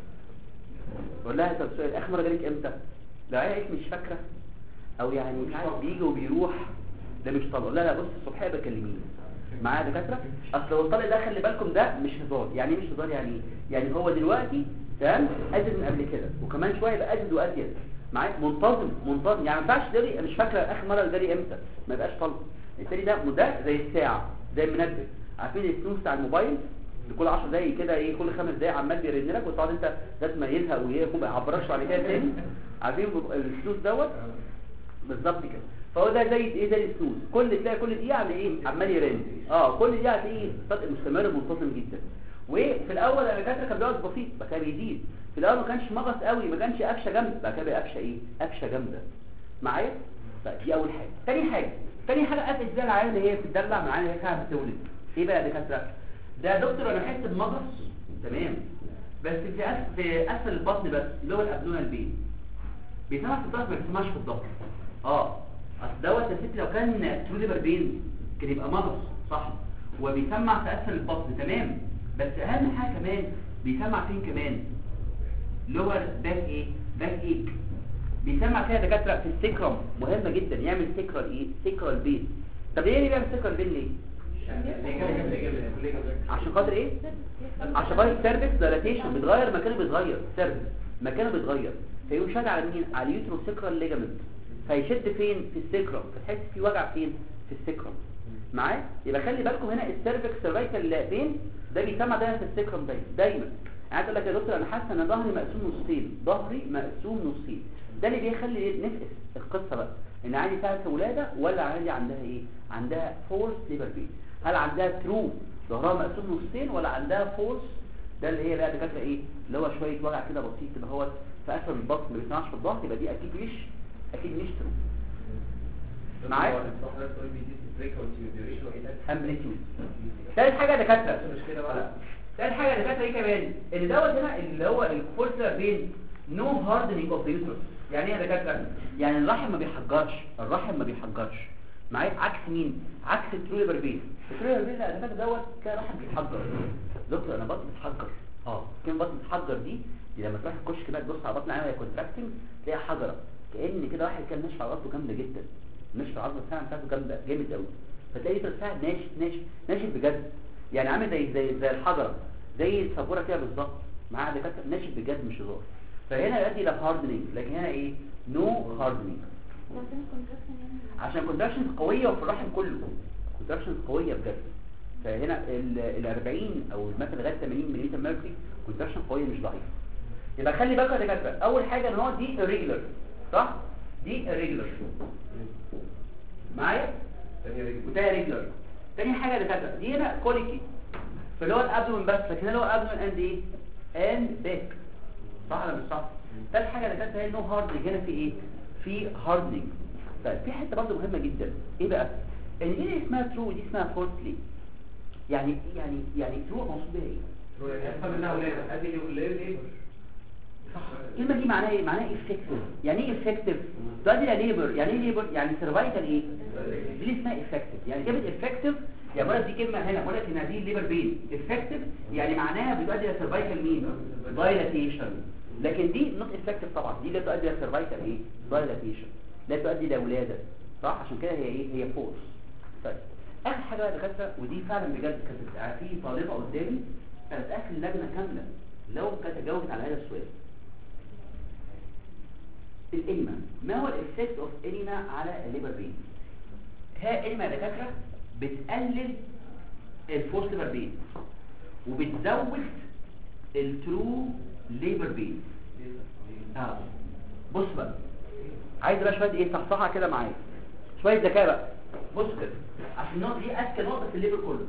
بقول لها طب سؤال اخر مره جالك امتى لو عيالك مش فاكره او يعني مش عارف بيجي وبيروح ده مش طلق لا لا بص الصبحيه بكلميني معايا دكاتره اصل هو الطلق ده خلي بالكم ده مش هزار يعني ايه مش هزار يعني ايه يعني هو دلوقتي تمام ازيد من قبل كده وكمان شويه يبقى ازيد وازيد معايا منتظم منتظم يعني ما ينفعش جالي مش فاكره اخر مره جالي امتى ما يبقاش طلق التاني ده ده زي الساعه زي المنبه عارفين السنوس بتاع الموبايل كل 10 دقايق كده ايه كل خمس دقايق عمال بيرن لك وتقعد انت لازم يزهق ويقوم ما يعبركش بعد كده تاني عارفين السنوس دوت بالظبط كده فهو ده زي ايه زي السنوس كل تلاقي كل دقيقه عم ايه عمال يرن اه كل دقيقه هتلاقيه صدق مستمر منتظم جدا وفي الاول انا فاكر كان بيقعد بسيط بقى كان بيزيد في الاول ما كانش مغص قوي ما كانش قفشه جامده بقى كده بقى قفشه ايه قفشه جامده معايا طيب دي اول حاجه تاني حاجه تاني حاجه قفش زي العيال اللي هي بتدلع معانا هي كانت بتولد ايه بقى يا دكاتره ده يا دكتور انا حاسس بمغص تمام بس في أس- في اسفل البطن بس اللي هو الابدومينال بين بيسمع في الظهر ما بيسمعش في الظهر اه اصل دوت يا ستي لو كان ترو ليبر بين كان يبقى مغص صح وبيسمع في اسفل البطن تمام بس اهم حاجه كمان بيسمع فين كمان لور باك ايه باك ايك بيسمع كده دكاتره في السكرم مهمه جدا يعمل سكرال ايه سكرال بين طب ايه اللي بيعمل سكرال بين ليه عشان خاطر ايه عشان خاطر السيرفكس دايلاتيشن بيتغير مكانه بيتغير سيرفكس مكانه بيتغير فيقوم شاد على مين على اليوترو سكرال ليجامنت فيشد فين في السكرم فتحس في وجع فين في السكرم معايا يبقى خلي بالكم هنا السيرفكس سيرفيكال بين ده بيسمع دايما في السكرم دايما دايما يعني تقول لك يا دكتور انا حاسه ان ظهري مقسوم نصين ظهري مقسوم نصين ده اللي بيخلي إيه؟ نفقس القصه بقى ان عندي ساعه ولاده ولا عندي عندها ايه عندها فورس ليبر بين هل عندها ترو ظهرها مقسوم نصين ولا عندها فورس ده اللي هي بقى دكاتره ايه اللي هو شويه وجع كده بسيط اللي هو في اسفل البطن ما بيسمعش في الظهر يبقى دي اكيد مش اكيد مش ترو معايا امبليتيود ثالث حاجه يا دكاتره مش كده بقى ثالث حاجه يا دكاتره ايه كمان اللي دوت هنا اللي هو الفورسر بين نو هاردنينج اوف ذا يوترس يعني ايه يا دكاتره يعني الرحم ما بيحجرش الرحم ما بيحجرش معايا عكس مين عكس التروليبر بين التروليبر بين لا ده دوت كان رحم بيتحجر دكتور انا بطني بتحجر اه كلمه بطني بتحجر دي دي لما تروح الكشك كده تبص على بطن عينها وهي كونتراكتنج تلاقيها حجره كان كده واحد كان ناشف على عضله جامده جدا ناشف على العضله فعلا بتاعته جامده جامد قوي فتلاقي يوترس فعلا ناشف ناشف ناشف بجد يعني عامل زي زي زي الحجره زي السبوره كده بالظبط معاها دكاتره ناشف بجد مش هزار فهنا يؤدي الى هاردنينج لكن هنا ايه نو هاردنينج عشان الكونتراكشن يعني عشان كونتراكشنز قويه وفي الرحم كله كونتراكشنز قويه بجد فهنا ال 40 او مثلا لغايه 80 ملم ميركوري كونتراكشن قويه مش ضعيفه يبقى خلي بالك يا دكاتره اول حاجه ان هو دي irregular صح دي irregular معايا وده ريجولار تاني حاجه يا دكاتره دي هنا كوليكي فاللي هو الابدومن بس لكن اللي هو الابدومن اند ايه اند باك صح ولا مش صح تالت حاجه يا دكاتره هي نو هاردنج هنا في ايه في هاردنج طيب في حته برضه مهمه جدا ايه بقى ان دي اسمها ترو ودي اسمها فولس ليه يعني يعني يعني ترو مقصود بيها ايه صح الكلمه دي معناها ايه معناها افكتيف يعني ايه افكتيف تؤدي الى ليبر يعني ايه ليبر يعني سيرفايكال ايه دي اللي اسمها افكتيف يعني كلمه افكتيف يعني بقول لك دي كلمه هنا بقول لك ان دي ليبر بين افكتيف يعني معناها بتؤدي الى سيرفايكال مين دايلاتيشن لكن دي نوت افكتيف طبعا دي لا تؤدي الى سيرفايكال ايه دايلاتيشن لا تؤدي الى ولاده صح عشان كده هي ايه هي فورس طيب اخر حاجه بقى يا دكاتره ودي فعلا بجد كانت في طالبه قدامي كانت اخر اللجنه كامله لو كانت جاوبت على هذا السؤال الإنما ما هو الإفكت أوف إنما على الليبر بين ها إنما يا دكاترة بتقلل الفورس ليبر بين وبتزود الترو ليبر بين اه بص بقى عايز بقى شويه ايه صحصحه كده معايا شويه ذكاء بقى بص كده عشان النقطه دي اذكى نقطه في الليبر كله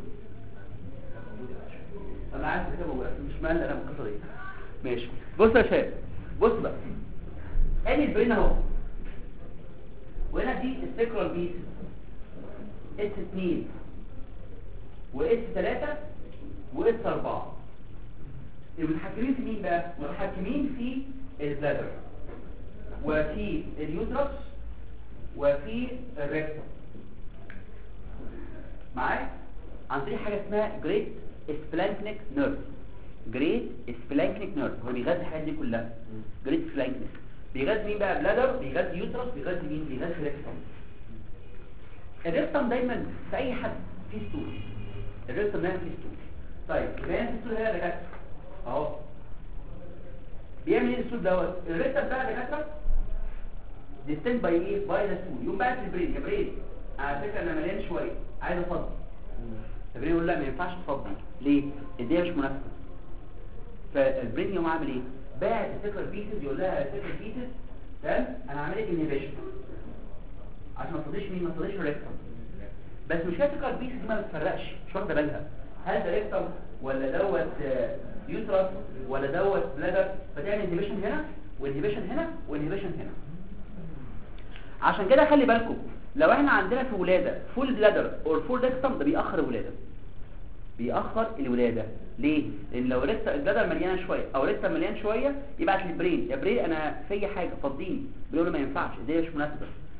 انا عارف كده موجود مش مال انا بالقصه دي ماشي بص يا شباب بص بقى ادي البرين اهو وهنا دي السيكرال بيس اس 2 واس 3 واس 4 المتحكمين في مين بقى متحكمين في البلادر وفي اليوترس وفي الريكتوم معايا عن طريق حاجه اسمها جريت سبلانكنيك نيرف جريت سبلانكنيك نيرف هو بيغذي الحاجات دي كلها جريت سبلانكنيك بيغذي مين بقى بلادر بيغذي يوترس بيغذي مين بيغذي ريكتوم الريكتوم دايما في اي حد فيه ستول الريكتوم دايما فيه ستول طيب بيان الستول هنا دكاتره اهو بيعمل ايه الستول دوت الريكتوم بقى دكاتره ديستنت باي ايه باي ذا ستول يقوم بقى في البرين يا برين على فكره انا مليان شويه عايز افضي البرين يقول لا ما ينفعش تفضي ليه الدنيا مش مناسبه فالبرين يقوم عامل ايه باعت الفكر بيسز يقول لها الفكر بيسز تمام انا عامل لك انهبيشن عشان ما تفضيش مين ما تفضيش الريكتوم بس مش فكره البيسز دي ما بتفرقش مش واخده بالها هل ده ريكتوم ولا دوت آه، يوترس ولا دوت بلادر فتعمل انهبيشن هنا وانهبيشن هنا وانهبيشن هنا عشان كده خلي بالكم لو احنا عندنا في ولاده فول بلادر اور فول ريكتوم ده بيأخر الولاده بيأخر الولادة ليه؟ لأن لو ريكتا الجدر مليانة شوية أو ريكتا مليان شوية يبعت للبرين يا برين أنا في حاجة فضيني بيقول له ما ينفعش دي مش مناسبة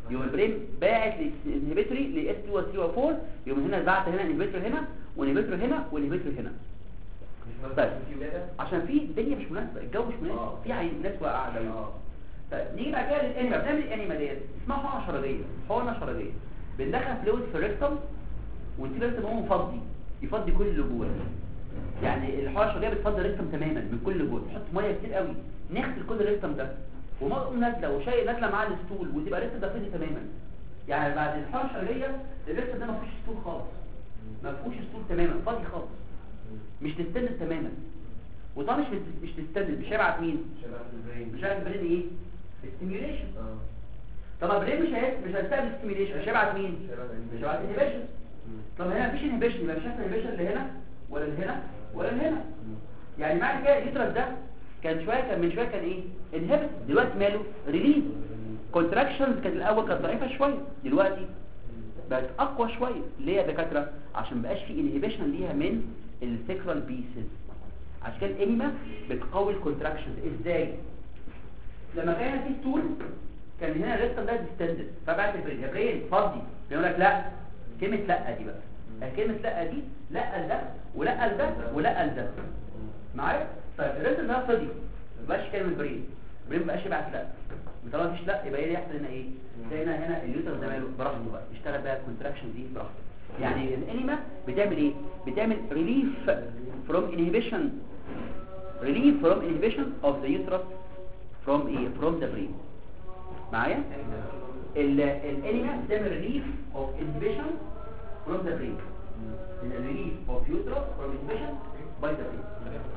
يوم البرين باعت الانهبيتوري ل اس 2 و 3 و 4 يوم هنا بعت هنا انهبيتور هنا وانهبيتور هنا وانهبيتور هنا مش بس. مثلا في ولادة عشان في الدنيا مش مناسبه الجو مش مناسب آه. في عين ناس واقعه قوي اه طيب نيجي بعد كده للانيما بنعمل الانيما ديت اسمها حقنه شرجيه حقنه شرجيه بندخل فلويد في الريكتم ونسيب الريكتم هو مفضي يفضي كل اللي جوه يعني الحقنه الشرجيه بتفضي الريكتم تماما من كل اللي جوه تحط ميه كتير قوي نغسل كل الريكتم ده وما تقوم نازله وشاي نازله معاه الستول وتبقى الريكتم ده فاضي تماما يعني بعد الحقنه الشرجيه الريكتم ده ما فيهوش ستول خالص ما فيهوش ستول تماما فاضي خالص مش تستند تماما وطبعا مش مش تستند مش هيبعت مين شبه البرين مش هيبعت برين ايه ستيميوليشن اه طب البرين مش هيس مش هيستقبل ستيميوليشن مش هيبعت مين شبه مش هيبعت انهبيشن طب هنا مفيش انهبيشن يبقى مش هيحصل انهبيشن اللي هنا ولا اللي هنا ولا اللي هنا يعني معنى كده اليوترس ده كان شويه كان من شويه كان ايه انهبت دلوقتي ماله ريليز كونتراكشنز كانت الاول كانت ضعيفه شويه دلوقتي بقت اقوى شويه ليه يا دكاتره عشان مبقاش في انهبيشن ليها من السيكرال بيسز عشان كده الانيما بتقوي الكونتراكشنز ازاي لما كان في ستول كان هنا الريكتم ده ديستندد فبعت البرين يا برين فضي بيقول لك لا كلمه لا دي بقى كلمه لا دي لا لده ولا لده ولا لده معايا طيب الريكتم ده فضي مبقاش كلمه برين برين مبقاش يبعت لا طالما مفيش لا يبقى ايه اللي يحصل هنا ايه تلاقي هنا هنا اليوتر ده ماله براحته بقى يشتغل بقى الكونتراكشن دي براحته يعني الانيما بتعمل ايه بتعمل ريليف فروم انهبيشن relief from inhibition of the uterus from ايه from the brain معايا ال الانيما بتعمل relief of inhibition from the brain ال relief of uterus from inhibition by the brain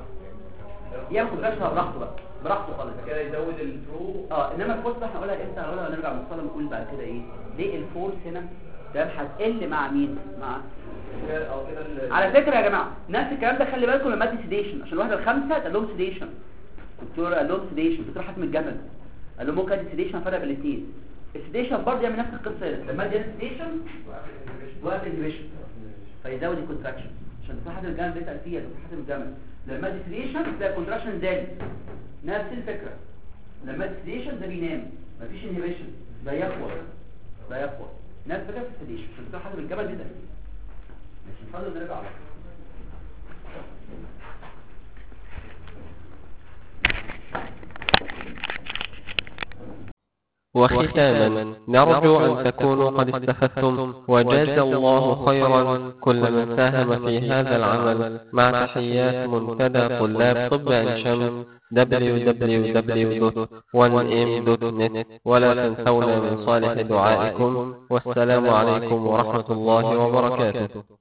ياخد رشها براحته بقى براحته خالص كده يزود الفلو اه انما الفورس بقى هنقولها امتى هنقولها ونرجع للمصطلح نقول بعد كده ايه ليه الفورس هنا ده هتقل مع مين مع او كده ال- على فكرة يا جماعة نفس الكلام ده خلي بالكم لما ادي سيديشن عشان الواحدة الخامسة قال لهم سيديشن دكتور قال لهم سيديشن دكتور حاتم الجمل قال لهم ممكن ادي سيديشن فرق بين الاثنين السيديشن برضه يعمل نفس القصة هنا لما ادي سيديشن وقت انهبيشن فيزود الكونتراكشن عشان دكتور حاتم الجمل بيسأل فيها دكتور حاتم الجمل لما ادي سيديشن تلاقي الكونتراكشن زاد نفس الفكرة لما ادي سيديشن ده بينام مفيش انهبيشن ده يقوى ده يقوى نفس الفكرة في السيديشن عشان دكتور حاتم الجمل بيسأل فيها ماشي نفضل نرجع على طول. وختاما نرجو أن تكونوا قد استفدتم وجاز الله خيرا كل من ساهم في هذا العمل مع تحيات منتدى طلاب طب عين شمس www.1m.net ولا تنسونا من صالح دعائكم والسلام عليكم ورحمة الله وبركاته